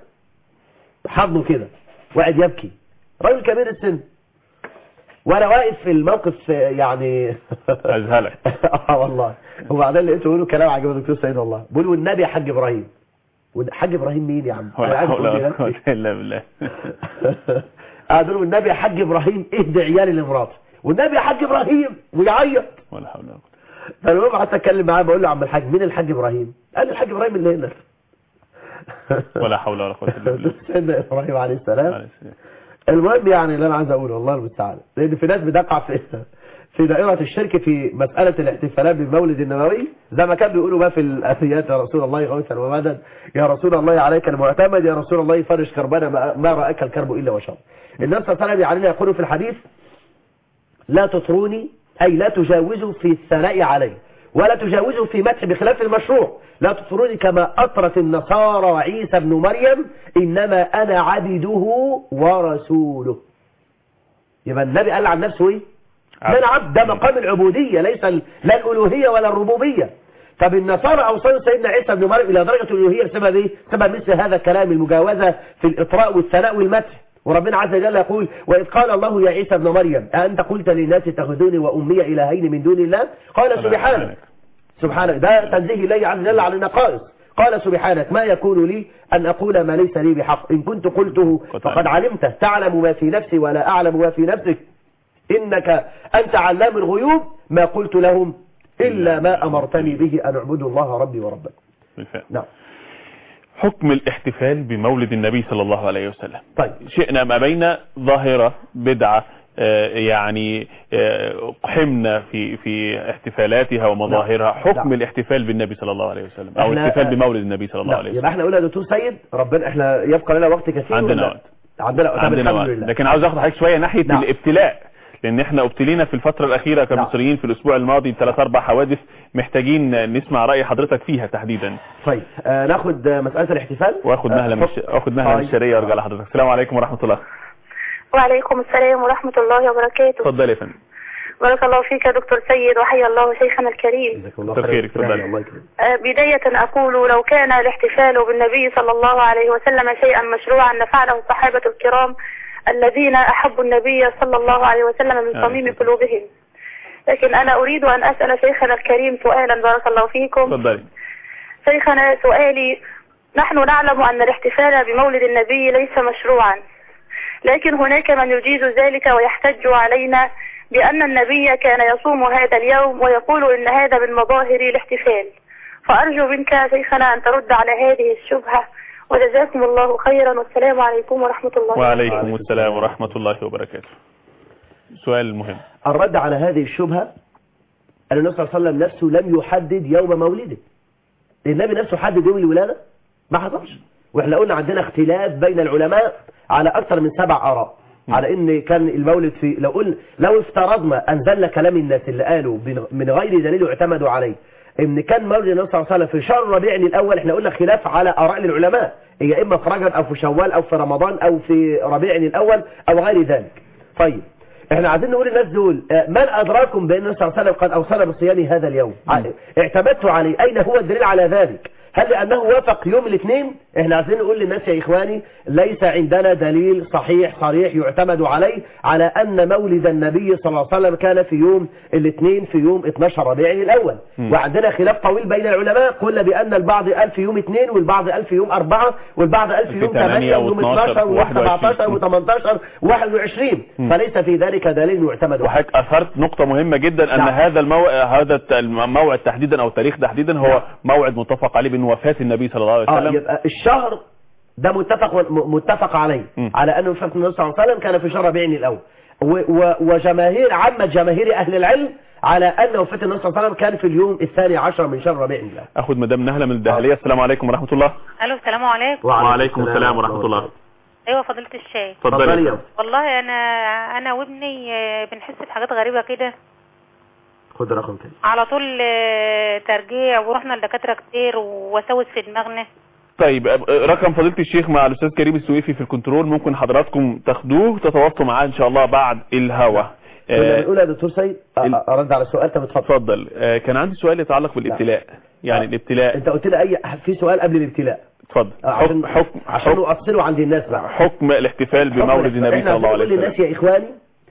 حضنه كده وقاعد يبكي راجل كبير السن وانا واقف في الموقف آه، يعني أذهلك. اه والله وبعدين لقيته بيقولوا كلام عجيب الدكتور سيد والله بيقول والنبي يا حاج ابراهيم وال- حاج ابراهيم مين يا عم أنا ولا قاعد حول بقول ولا لنفسي. قوه الا بالله قعدوا له والنبي يا حاج ابراهيم اهدي عيالي لمراتي والنبي يا حاج ابراهيم ويعيط ولا حول ولا قوه فالمهم قعدت اتكلم معاه بقول له يا عم الحاج مين الحاج ابراهيم قال لي الحاج ابراهيم اللي هنا ولا حول ولا قوه الا بالله سيدنا ابراهيم عليه السلام معلش. المهم يعني اللي انا عايز اقوله والله المستعان لان في ناس بتقع في في دائرة الشرك في مسألة الاحتفالات بالمولد النبوي زي ما كان بيقولوا بقى في الآثيات يا رسول الله غوثا ومدد يا رسول الله عليك المعتمد يا رسول الله فرش كربنا ما- ما رأك الكرب إلا وشر النبي صلى الله عليه وسلم علينا يقول في الحديث لا تطروني أي لا تجاوزوا في الثناء علي ولا تجاوزوا في مدح بخلاف المشروع لا تطروني كما أطرت النصارى عيسى بن مريم إنما أنا عبده ورسوله يبقى النبي قال عن نفسه ايه عبد. ده انا عبد ده مقام العبودية ليس ال- لا الألوهية ولا الربوبية طب النصارى أوصلوا سيدنا عيسى بن مريم إلى درجة الألوهية بسبب إيه؟ بسبب مثل هذا الكلام المجاوزة في الإطراء والثناء والمدح وربنا عز وجل يقول وإذ قال الله يا عيسى ابن مريم أأنت قلت للناس اتخذوني وأمي إلهين من دون الله قال سبحانك سبحانك ده تنزيه الله عز وجل عن النقائص قال سبحانك ما يكون لي أن أقول ما ليس لي بحق إن كنت قلته قد فقد علمته تعلم ما في نفسي ولا أعلم ما في نفسك إنك أنت علام الغيوب ما قلت لهم إلا ما أمرتني به أن اعبدوا الله ربي وربكم بالفعل نعم حكم الاحتفال بمولد النبي صلى الله عليه وسلم طيب شئنا ما بين ظاهرة بدعة آه، يعني آه، قحمنا في في احتفالاتها ومظاهرها نعم. حكم نعم. الاحتفال بالنبي صلى الله عليه وسلم او إحنا- الاحتفال بمولد النبي صلى الله نعم. عليه يبقى وسلم احنا قلنا يا دكتور سيد ربنا احنا يبقى لنا وقت كثير عندنا ولا- وقت. عندنا وقت طب عندنا الحمد وقت لله لكن عاوز اخد حضرتك شويه ناحيه نعم. الابتلاء لان احنا ابتلينا في الفتره الاخيره كمصريين في الاسبوع الماضي بثلاث اربع حوادث محتاجين نسمع راي حضرتك فيها تحديدا طيب آه ناخد آه، مسألة الاحتفال واخد نهله من آه، الش... اخد نهله من طيب. الشرقيه وارجع لحضرتك السلام عليكم ورحمه الله وعليكم السلام ورحمة الله وبركاته اتفضل يا فندم بارك الله فيك يا دكتور سيد وحيا الله شيخنا الكريم جزاكم الله كتر خير خيرك، اتفضل. الله يكرمك آه، بداية أقول لو كان الاحتفال بالنبي صلى الله عليه وسلم شيئا مشروعا لفعله الصحابة الكرام الذين أحبوا النبي صلى الله عليه وسلم من آه، صميم شكرا. قلوبهم لكن أنا أريد أن أسأل شيخنا الكريم سؤالا بارك الله فيكم اتفضلي شيخنا سؤالي نحن نعلم أن الاحتفال بمولد النبي ليس مشروعا لكن هناك من يجيز ذلك ويحتج علينا بأن النبي كان يصوم هذا اليوم ويقول إن هذا من مظاهر الاحتفال فأرجو منك يا شيخنا أن ترد على هذه الشبهة وجزاكم الله خيرا والسلام عليكم ورحمة الله وعليكم وعليكم السلام ورحمه الله وبركاته سؤال مهم الرد على هذه الشبهة أن النبي صلى الله عليه وسلم نفسه لم يحدد يوم مولده النبي نفسه حدد يوم الولادة ما حصلش واحنا قلنا عندنا اختلاف بين العلماء على أكثر من سبع آراء م. على ان كان المولد في لو قلنا لو افترضنا انزلنا كلام الناس اللي قالوا من- من غير دليل اعتمدوا عليه ان كان مولد النبي صلى الله عليه وسلم في شهر ربيع الاول احنا قلنا خلاف على اراء العلماء هي اما في رجب او في شوال او في رمضان او في ربيع الاول او غير ذلك طيب احنا عايزين نقول للناس دول آه، من ادراكم بان النبي صلى الله عليه وسلم قد اوصل بصيام هذا اليوم ع- اعتمدتوا عليه اين هو الدليل على ذلك هل لانه وافق يوم الاثنين احنا عايزين نقول للناس يا اخواني ليس عندنا دليل صحيح صريح يعتمد عليه على ان مولد النبي صلى الله عليه وسلم كان في يوم الاثنين في يوم 12 ربيع الاول مم. وعندنا خلاف طويل بين العلماء قلنا بان البعض قال في يوم اثنين والبعض قال في يوم اربعة والبعض قال في في يوم 8 8 ويوم 12 12 ويوم 17 21. و18 و21 مم. فليس في ذلك دليل يعتمد عليه وحضرتك اثرت نقطة مهمة جدا ان نعم. هذا الموعد هذا الت- الموعد تحديدا او التاريخ تحديدا هو موعد متفق عليه بين وفاة النبي صلى الله عليه اه وسلم يبقى الشهر ده متفق م- متفق عليه مم. على انه وفاة النبي صلى الله عليه وسلم كان في شهر ربيع الاول و- و- وجماهير عامة جماهير اهل العلم على ان وفاة النبي صلى الله عليه وسلم كان في اليوم الثاني عشر من شهر ربيع الاول اخد مدام نهلة من الدهلية السلام عليكم ورحمة الله الو السلام عليكم وعليكم السلام ورحمة الله ايوه فضيله الشيخ اتفضلي اتفضلي يا يا فندم. والله انا انا وابني آه، بنحس بحاجات غريبه كده خد رقم تاني على طول آه، ترجيع ورحنا لدكاتره كتير ووساوس في دماغنا طيب أب- رقم فضيلة الشيخ مع الاستاذ كريم السويفي في الكنترول ممكن حضراتكم تاخدوه تتواصلوا معاه ان شاء الله بعد الهوا كنا آه، بنقول يا دكتور سيد أ- ال- أ- ارد على السؤال طب اتفضل اتفضل آه، كان عندي سؤال يتعلق بالابتلاء يعني آه. الابتلاء انت قلت لي اي في سؤال قبل الابتلاء اتفضل آه، عشان حكم حكم عشان حكم, نؤصله عند الناس بقى حكم الاحتفال بمولد النبي احنا صلى الله عليه بنقول وسلم للناس يا اخواني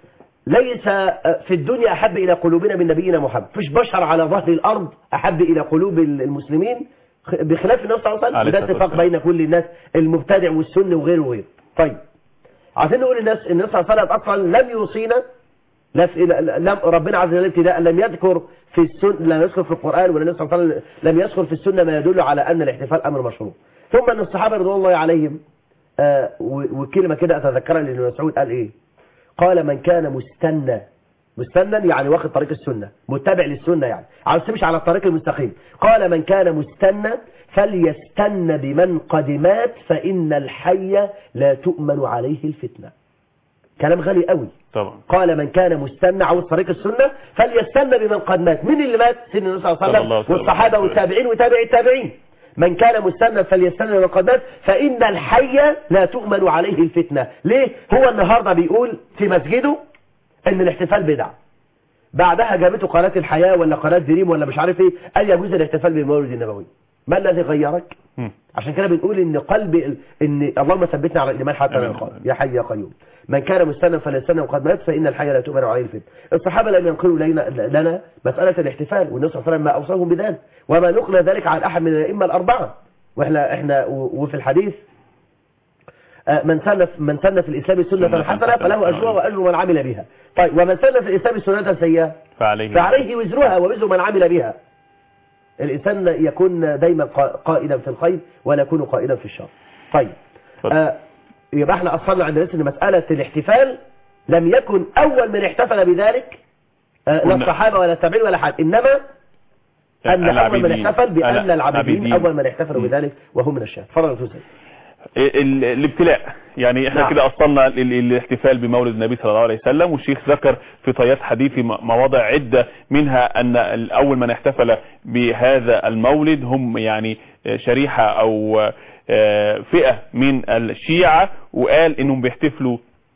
ليس في الدنيا احب الى قلوبنا من نبينا محمد فيش بشر على ظهر الارض احب الى قلوب المسلمين خ- بخلاف النبي صلى الله عليه عليه وسلم وده الصلاة اتفاق بين كل الناس المبتدع والسني وغيره وغيره طيب عايزين نقول للناس ان النبي صلى الله عليه وسلم اصلا لم يوصينا لا في لم ربنا عز وجل ابتداء لم يذكر في السنة لم يذكر في القرآن ولا النبي صلى الله عليه وسلم لم يذكر في السنة ما يدل على أن الاحتفال أمر مشروع ثم أن الصحابة رضوان الله عليهم آه و- وكلمة كده أتذكرها لأن مسعود قال إيه قال من كان مستنى مستنا يعني واخد طريق السنة متبع للسنة يعني عاوز تمشي على الطريق المستقيم قال من كان مستنا فليستن بمن قد مات فإن الحي لا تؤمن عليه الفتنة كلام غالي قوي طبعا قال من كان مستنى عاوز طريق السنة فليستنى بمن قد مات مين اللي مات سيدنا النبي صلى الله صلى عليه الله وسلم عليه والصحابة وسلم. والتابعين وتابع التابعين من كان مستنى فليستنى بمن قد مات فإن الحي لا تؤمن عليه الفتنة ليه هو النهاردة بيقول في مسجده ان الاحتفال بدعة بعدها جابته قناة الحياة ولا قناة دريم ولا مش عارف ايه قال يجوز الاحتفال بالمولد النبوي ما الذي غيرك مم. عشان كده بنقول ان قلب ال- ان اللهم ثبتنا على الايمان حتى آمين. نلقاك يا حي يا قيوم من كان مستنا فليستنى وقد مات فان الحي لا تؤمن عليه الفتن الصحابه لم ينقلوا لنا, لنا مساله الاحتفال والنبي صلى الله عليه وسلم ما اوصاهم بذلك وما نقل ذلك عن احد من الائمه الاربعه واحنا احنا و- وفي الحديث آه، من سن من سن في الاسلام سنه سنة حسنه حسنة. فله اجرها واجر من عمل بها طيب ومن سن في الاسلام سنه سيئه فعليه فعليه وزرها ووزر من عمل بها الإنسان يكون دايما قا- قائدا في الخير ولا يكون قائدا في الشر طيب اتفضل. آه يبقى احنا أصلنا عند الناس ان مسألة الاحتفال لم يكن أول من احتفل بذلك آه لا قلنا- الصحابة ولا التابعين ولا حد إنما أن أول من العابدين. احتفل بأن الع- العابدين العابدين. أول من احتفلوا مم. بذلك وهم من الشام فرضا توسل ال- الابتلاء يعني احنا نعم. كده اصلنا ال- الاحتفال بمولد النبي صلى الله عليه وسلم والشيخ ذكر في طيات حديثي م- مواضع عدة منها ان ال- اول من احتفل بهذا المولد هم يعني شريحة او آه، فئة من الشيعة وقال انهم بيحتفلوا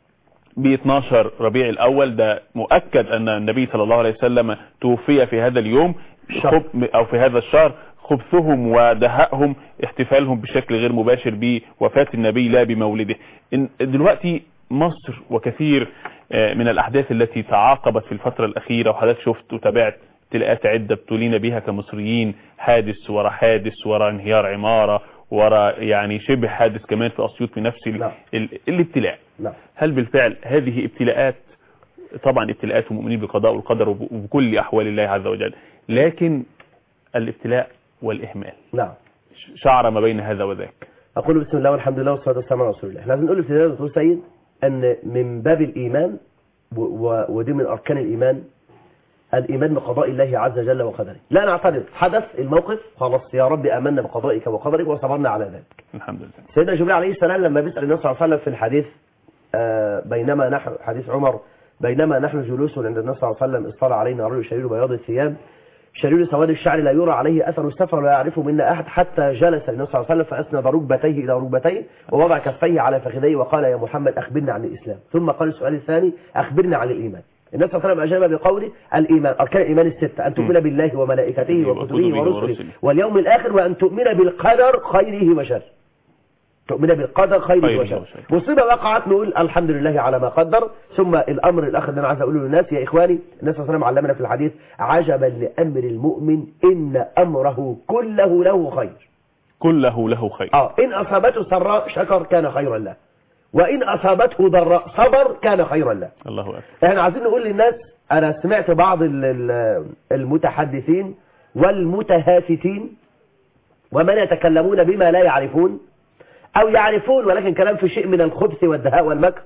ب 12 ربيع الاول ده مؤكد ان النبي صلى الله عليه وسلم توفي في هذا اليوم شهر. خب او في هذا الشهر خبثهم ودهائهم احتفالهم بشكل غير مباشر بوفاة النبي لا بمولده إن دلوقتي مصر وكثير آه، من الاحداث التي تعاقبت في الفترة الاخيرة وحضرتك شفت وتابعت ابتلاءات عدة ابتلينا بها كمصريين حادث ورا حادث ورا انهيار عمارة ورا يعني شبه حادث كمان في اسيوط بنفس ال- نعم. ال- الابتلاء نعم هل بالفعل هذه ابتلاءات طبعا ابتلاءات المؤمنين بالقضاء والقدر وب- وبكل احوال الله عز وجل لكن الابتلاء والاهمال نعم ش- شعر ما بين هذا وذاك أقول بسم الله والحمد لله والصلاة والسلام على رسول الله احنا لازم نقول ابتداء يا دكتور سيد أن من باب الإيمان و- و- ودي من أركان الإيمان الإيمان بقضاء الله عز وجل وقدره لا نعترض حدث الموقف خلاص يا رب آمنا بقضائك وقدرك وصبرنا على ذلك الحمد لله سيدنا جبريل عليه السلام لما بيسأل النبي صلى الله عليه وسلم في الحديث آه، بينما نحن حديث عمر بينما نحن جلوس عند النبي صلى الله عليه وسلم اصطلع علينا رجل شرير بياض الثياب شرير سواد الشعر لا يرى عليه اثر السفر ولا يعرفه منا احد حتى جلس النبي صلى الله عليه وسلم فاسند ركبتيه الى ركبتيه ووضع كفيه على فخذيه وقال يا محمد اخبرنا عن الاسلام ثم قال السؤال الثاني اخبرنا عن الايمان النبي صلى الله عليه وسلم اجاب بقوله الايمان اركان الايمان السته ان تؤمن بالله وملائكته وكتبه وكتبه ورسله ورسله. واليوم الاخر وان تؤمن بالقدر خيره وشره تؤمن بالقدر خيره خيره وشره وشره وشره. مصيبة وقعت نقول الحمد لله على ما قدر ثم الأمر الآخر اللي أنا عايز أقوله للناس يا إخواني الناس صلى الله عليه وسلم علمنا في الحديث عجبا لأمر المؤمن إن أمره كله له خير كله له خير آه إن أصابته سراء شكر كان خيرا له وإن أصابته ضراء صبر كان خيرا له الله اكبر احنا عايزين نقول للناس انا سمعت بعض ال- ال- المتحدثين والمتهافتين ومن يتكلمون بما لا يعرفون او يعرفون ولكن كلام في شيء من الخبث والدهاء والمكر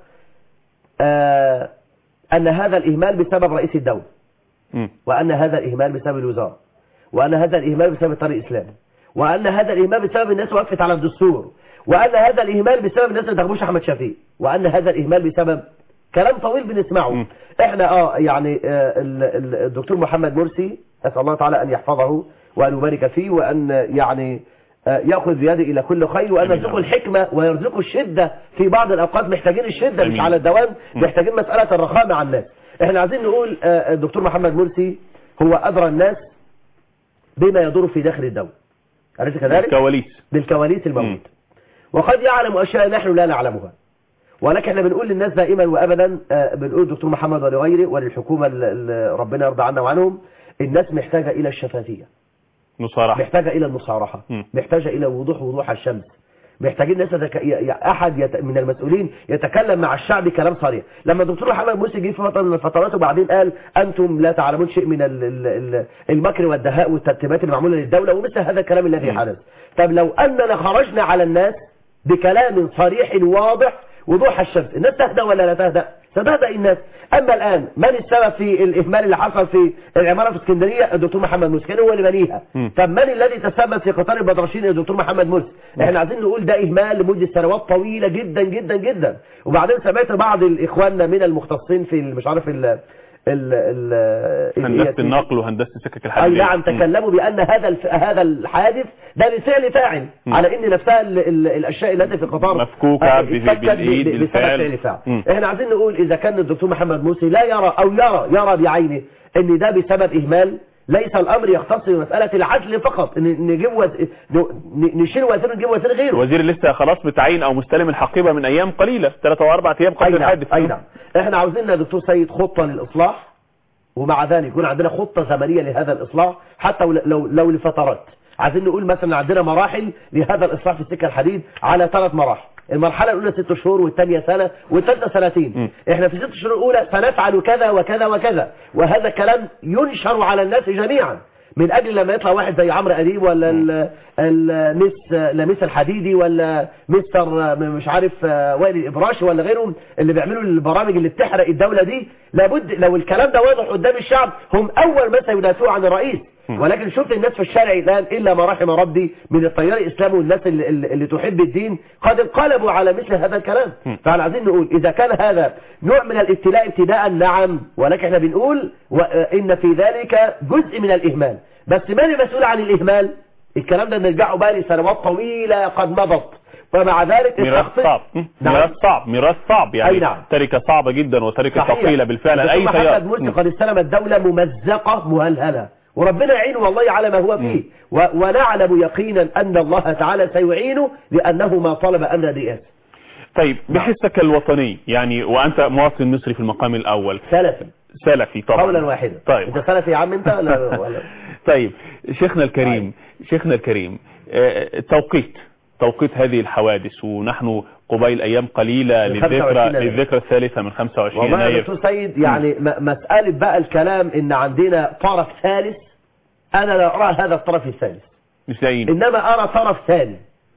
آه ان هذا الاهمال بسبب رئيس الدولة مم. وان هذا الاهمال بسبب الوزارة وان هذا الاهمال بسبب الطريق الاسلامي وان هذا الاهمال بسبب الناس وقفت على الدستور وان هذا الاهمال بسبب الناس اللي تغبوش احمد شفيق وان هذا الاهمال بسبب كلام طويل بنسمعه مم. احنا اه يعني آه ال- ال- الدكتور محمد مرسي اسال الله تعالى ان يحفظه وان يبارك فيه وان آه، يعني آه، ياخذ بيده الى كل خير وان آمين. يرزقه الحكمه ويرزقه الشده في بعض الاوقات محتاجين الشده مش آمين. على الدوام مم. محتاجين مساله الرخاء مع الناس احنا عايزين نقول آه، الدكتور محمد مرسي هو ادرى الناس بما يدور في داخل الدوله أليس كذلك؟ الكواليس بالكواليس الموت مم. وقد يعلم أشياء نحن لا نعلمها ولكن احنا بنقول للناس دائما وابدا آه، بنقول الدكتور محمد ولغيره وللحكومه اللي ربنا يرضى عنا وعنهم الناس محتاجه الى الشفافيه مصارحة محتاجه الى المصارحه مم. محتاجه الى وضوح وضوح الشمس محتاجين ناس يتك... ي- ي- احد يت... من المسؤولين يتكلم مع الشعب كلام صريح لما الدكتور محمد مرسي جه في فتره من الفترات وبعدين قال انتم لا تعلمون شيء من ال... ال... ال- المكر والدهاء والترتيبات المعموله للدوله ومثل هذا الكلام الذي مم. حدث طب لو اننا خرجنا على الناس بكلام صريح واضح وضوح الشمس الناس تهدأ ولا لا تهدأ ستهدأ الناس اما الان من السبب في الاهمال اللي حصل في العماره في اسكندريه الدكتور محمد مرسي كان هو اللي بنيها مم. طب من الذي تسبب في قطار البدرشين الدكتور محمد مرسي احنا عايزين نقول ده اهمال لمده سنوات طويله جدا جدا جدا وبعدين سمعت بعض الاخواننا من المختصين في ال- مش عارف ال ال ال هندسه ال- النقل وهندسه سكك اي الحديد نعم تكلموا بان هذا الف... هذا الحادث ده بفعل فاعل مم. على ان نفسها ال... ال... الاشياء التي في القطار مفكوكة آه، ب- اتفكت بالإيد، ب- ب- بالفعل. بسبب فعل فاعل مم. احنا عايزين نقول اذا كان الدكتور محمد مرسي لا يرى او يرى يرى بعينه ان ده بسبب اهمال ليس الامر يختص بمساله العدل فقط ان نجيب وز... ن- نشيل وزير ونجيب وزير غيره الوزير لسه خلاص متعين او مستلم الحقيبه من ايام قليله ثلاثة او اربع ايام قبل اي نعم الحادث اي نعم احنا عاوزين يا دكتور سيد خطه للاصلاح ومع ذلك يكون عندنا خطه زمنيه لهذا الاصلاح حتى لو لو, لو لفترات عايزين نقول مثلا عندنا مراحل لهذا الاصلاح في السكه الحديد على ثلاث مراحل المرحله الاولى ست شهور والثانيه سنه والثالثه سنتين م. احنا في الست شهور الاولى سنفعل كذا وكذا وكذا وهذا كلام ينشر على الناس جميعا من اجل لما يطلع واحد زي عمرو اديب ولا ال- المس لميس الحديدي ولا مستر مش عارف آه، وائل الابراشي ولا غيرهم اللي بيعملوا البرامج اللي بتحرق الدوله دي لابد لو الكلام ده واضح قدام الشعب هم اول من سيدافعوا عن الرئيس ولكن شفت الناس في الشارع الان الا ما رحم ربي من التيار الاسلامي والناس اللي, اللي اللي تحب الدين قد انقلبوا على مثل هذا الكلام فاحنا عايزين نقول اذا كان هذا نوع من الابتلاء ابتداء نعم ولكن احنا بنقول و- ان في ذلك جزء من الاهمال بس من المسؤول عن الاهمال الكلام ده نرجعه بقى لسنوات طويله قد مضت فمع ذلك ميراث التخطيط- صعب م? نعم. ميراث صعب ميراث صعب يعني أي نعم. تركه صعبه جدا وتركه صحيح. ثقيله بالفعل الدكتور اي محمد تيار مرسي م. قد استلم الدولة ممزقة مهلهلة وربنا يعينه والله على ما هو فيه و... ونعلم يقينا أن الله تعالى سيعينه لأنه ما طلب أمر رئاسة طيب بحسك الوطني يعني وانت مواطن مصري في المقام الاول سلفي سلفي طبعا قولا واحدا طيب انت سلفي يا عم انت ولا ولا طيب شيخنا الكريم شيخنا الكريم آه، توقيت توقيت هذه الحوادث ونحن قبيل ايام قليلة من للذكرى 25 يناير. للذكرى الثالثة من 25 والله يا يناير دكتور سيد يعني م... مسألة بقى الكلام ان عندنا طرف ثالث انا لا ارى هذا الطرف الثالث مش لاقيين انما ارى طرف ثاني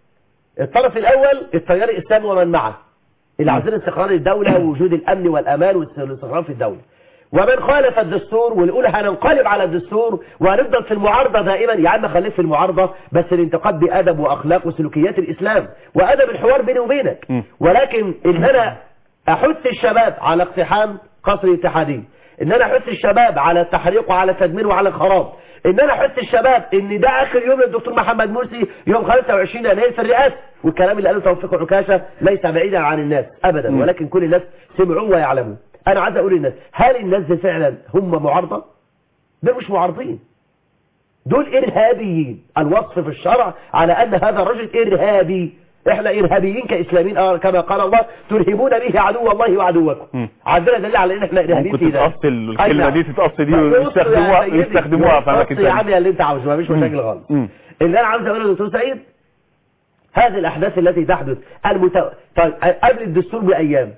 الطرف الاول التيار الاسلامي ومن معه اللي عايزين استقرار الدولة ووجود الامن والامان والاستقرار في الدولة ومن خالف الدستور ونقول هننقلب على الدستور وهنفضل في المعارضة دائما يا عم خليك في المعارضة بس الانتقاد بأدب وأخلاق وسلوكيات الإسلام وأدب الحوار بيني وبينك م. ولكن إن أنا أحث الشباب على اقتحام قصر الاتحادية إن أنا أحث الشباب على التحريق وعلى التدمير وعلى الخراب إن أنا أحث الشباب إن ده آخر يوم للدكتور محمد مرسي يوم 25 يناير في الرئاسة والكلام اللي قاله توفيق عكاشة ليس بعيدا عن الناس أبدا م. ولكن كل الناس سمعوه ويعلموا أنا عايز أقول للناس هل الناس دي فعلا هم معارضة؟ دول مش معارضين دول إرهابيين الوصف في الشرع على أن هذا الرجل إرهابي احنا إرهابيين كإسلاميين آه كما قال الله ترهبون به عدو الله وعدوكم مم. عندنا دليل على ان احنا إرهابيين ممكن في ذلك تتأصل أي الكلمة نعم. دي تتأصل دي بص يا ويستخدموها سيدي، يستخدموها في بص أماكن يا تانية عمي اللي انت عاوزه مفيش مشاكل خالص مم. اللي انا عاوز اقوله يا دكتور سعيد هذه الاحداث التي تحدث المت... طيب قبل الدستور بايام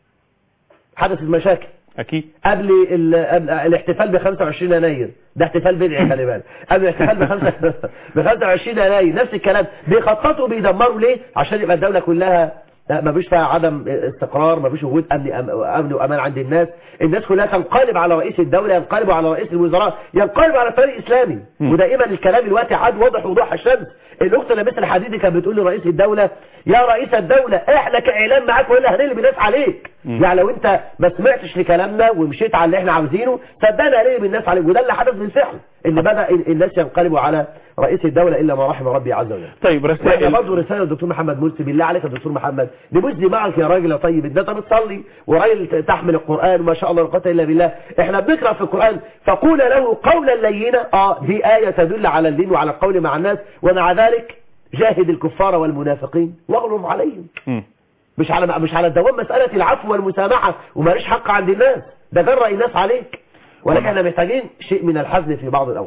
حدثت مشاكل أكيد قبل ال... قبل الاحتفال ب 25 يناير ده احتفال بدعي خلي بالك قبل الاحتفال ب 5 ب 25 يناير نفس الكلام بيخططوا بيدمروا ليه عشان يبقى الدوله كلها ما فيش فيها عدم استقرار ما فيش وجود امن امن وامان عند الناس الناس كلها تنقلب على رئيس الدوله ينقلبوا على رئيس الوزراء ينقلبوا على الفريق الاسلامي مم. ودائما الكلام الوقت عاد واضح وضوح الشمس الاخت لميس الحديدي كانت بتقول لرئيس الدوله يا رئيس الدوله احنا كاعلام معاك ولا هنقلب الناس عليك مم. يعني لو انت ما سمعتش لكلامنا ومشيت على اللي احنا عاوزينه صدقنا هنقلب الناس عليك وده اللي حدث بالفعل ان بدا الناس ينقلبوا على رئيس الدوله الا ما رحم ربي عز وجل طيب واحنا رسائل برضه رساله للدكتور محمد مرسي بالله عليك يا دكتور محمد نبوس دماغك يا راجل يا طيب ده انت بتصلي وراجل تحمل القران وما شاء الله لا قوه الا بالله احنا بنقرا في القران فقول له قولا لينا اه دي ايه تدل على الدين وعلى القول مع الناس ومع ذلك جاهد الكفار والمنافقين واغلظ عليهم مم. مش على مش على الدوام مساله العفو والمسامحه وماليش حق عند الناس ده جرأ الناس عليك ولكن طبعا. احنا محتاجين شيء من الحزم في بعض الاوقات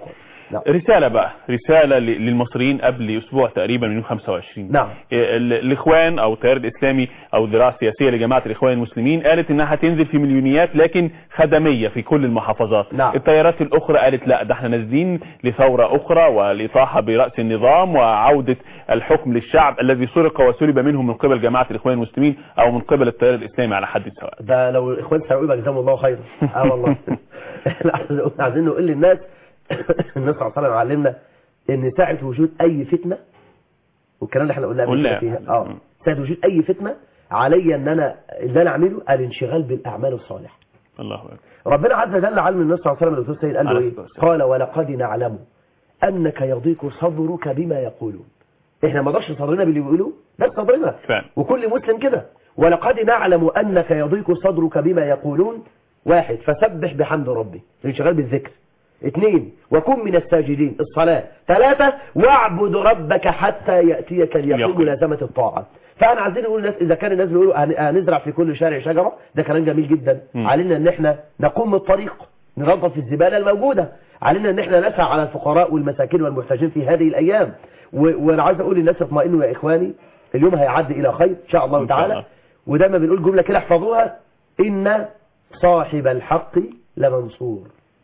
نعم. رسالة بقى رسالة ل- للمصريين قبل اسبوع تقريبا من يوم 25 نعم ال- الاخوان او التيار الاسلامي او الذراع السياسيه لجماعه الاخوان المسلمين قالت انها هتنزل في مليونيات لكن خدميه في كل المحافظات نعم. التيارات الاخرى قالت لا ده احنا نازلين لثوره اخرى والاطاحه براس النظام وعوده الحكم للشعب الذي سرق وسلب منه من قبل جماعه الاخوان المسلمين او من قبل التيار الاسلامي على حد سواء ده لو الاخوان سرقوا يبقى جزاهم الله خيرا اه والله احنا عايزين نقول للناس الناس صلى الله عليه وسلم علمنا ان ساعه وجود اي فتنه والكلام اللي احنا قلناه قبل قلنا. كده فيها اه ساعه وجود اي فتنه علي ان انا اللي انا اعمله الانشغال بالاعمال الصالحه الله اكبر ربنا عز وجل علم النبي صلى الله عليه وسلم الدكتور سيد قال له عليه ايه الصلاة والسلام. قال ولقد نعلم انك يضيق صدرك بما يقولون احنا ما ضغش صدرنا باللي بيقولوه ده صدرنا فعلا وكل مسلم كده ولقد نعلم أنك يضيق صدرك بما يقولون واحد فسبح بحمد ربي الانشغال بالذكر اثنين وكن من الساجدين الصلاة ثلاثة واعبد ربك حتى يأتيك اليقين اليقين. ملازمة الطاعة فأنا عايزين نقول للناس إذا كان الناس بيقولوا هن- هنزرع في كل شارع شجرة ده كلام جميل جدا مم. علينا إن إحنا نقوم الطريق ننظف الزبالة الموجودة علينا إن إحنا نسعى على الفقراء والمساكين والمحتاجين في هذه الأيام و- وأنا عايز أقول للناس اطمئنوا يا إخواني اليوم هيعدي إلى خير إن شاء الله إن شاء تعالى الله. ودايما بنقول جملة كده احفظوها إن صاحب الحق لمنصور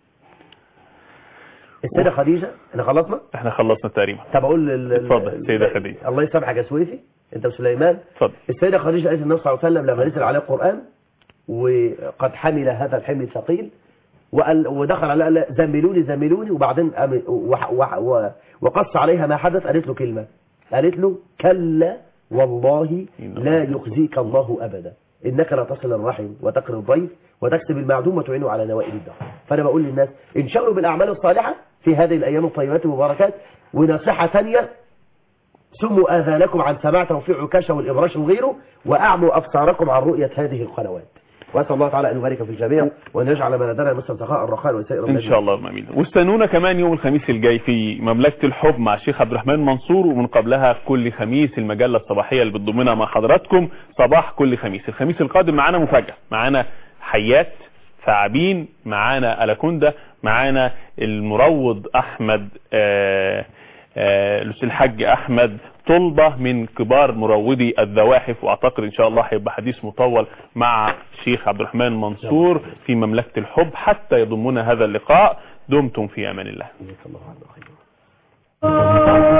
السيدة خديجة احنا خلصنا احنا خلصنا تقريبا طب اقول لل- اتفضل، ال- السيدة خديجة. الله يسامحك يا سويفي انت وسليمان اتفضل السيدة خديجة قالت النبي صلى الله عليه وسلم لما نزل عليه القرآن وقد حمل هذا الحمل الثقيل وقال ودخل على قال زملوني زملوني وبعدين قام وح- وح- و- وقص عليها ما حدث قالت له كلمة قالت له كلا والله لا يخزيك الله أبدا إنك لا تصل الرحم وتقري الضيف وتكسب المعدوم وتعين على نوائب الدهر فأنا بقول للناس انشغلوا بالأعمال الصالحة في هذه الأيام الطيبات المباركات ونصيحة ثانية سموا آذانكم عن سماع توفيع عكاشة والإبراش وغيره وأعموا أبصاركم عن رؤية هذه القنوات وأسأل الله تعالى أن يبارك في الجميع وأن يجعل بلدنا مثل سخاء الرخاء وسائر ان شاء الله امين واستنونا كمان يوم الخميس الجاي في مملكة الحب مع الشيخ عبد الرحمن منصور ومن قبلها كل خميس المجلة الصباحية اللي بتضمنها مع حضراتكم صباح كل خميس الخميس القادم معانا مفاجأة معانا حيات ثعابين معانا ألاكوندا معانا المروض أحمد آه آه الحاج أحمد طلبة من كبار مروضي الزواحف واعتقد ان شاء الله هيبقى حديث مطول مع الشيخ عبد الرحمن منصور في مملكة الحب حتى يضمنا هذا اللقاء دمتم في امان الله جزاك الله عنه خيرا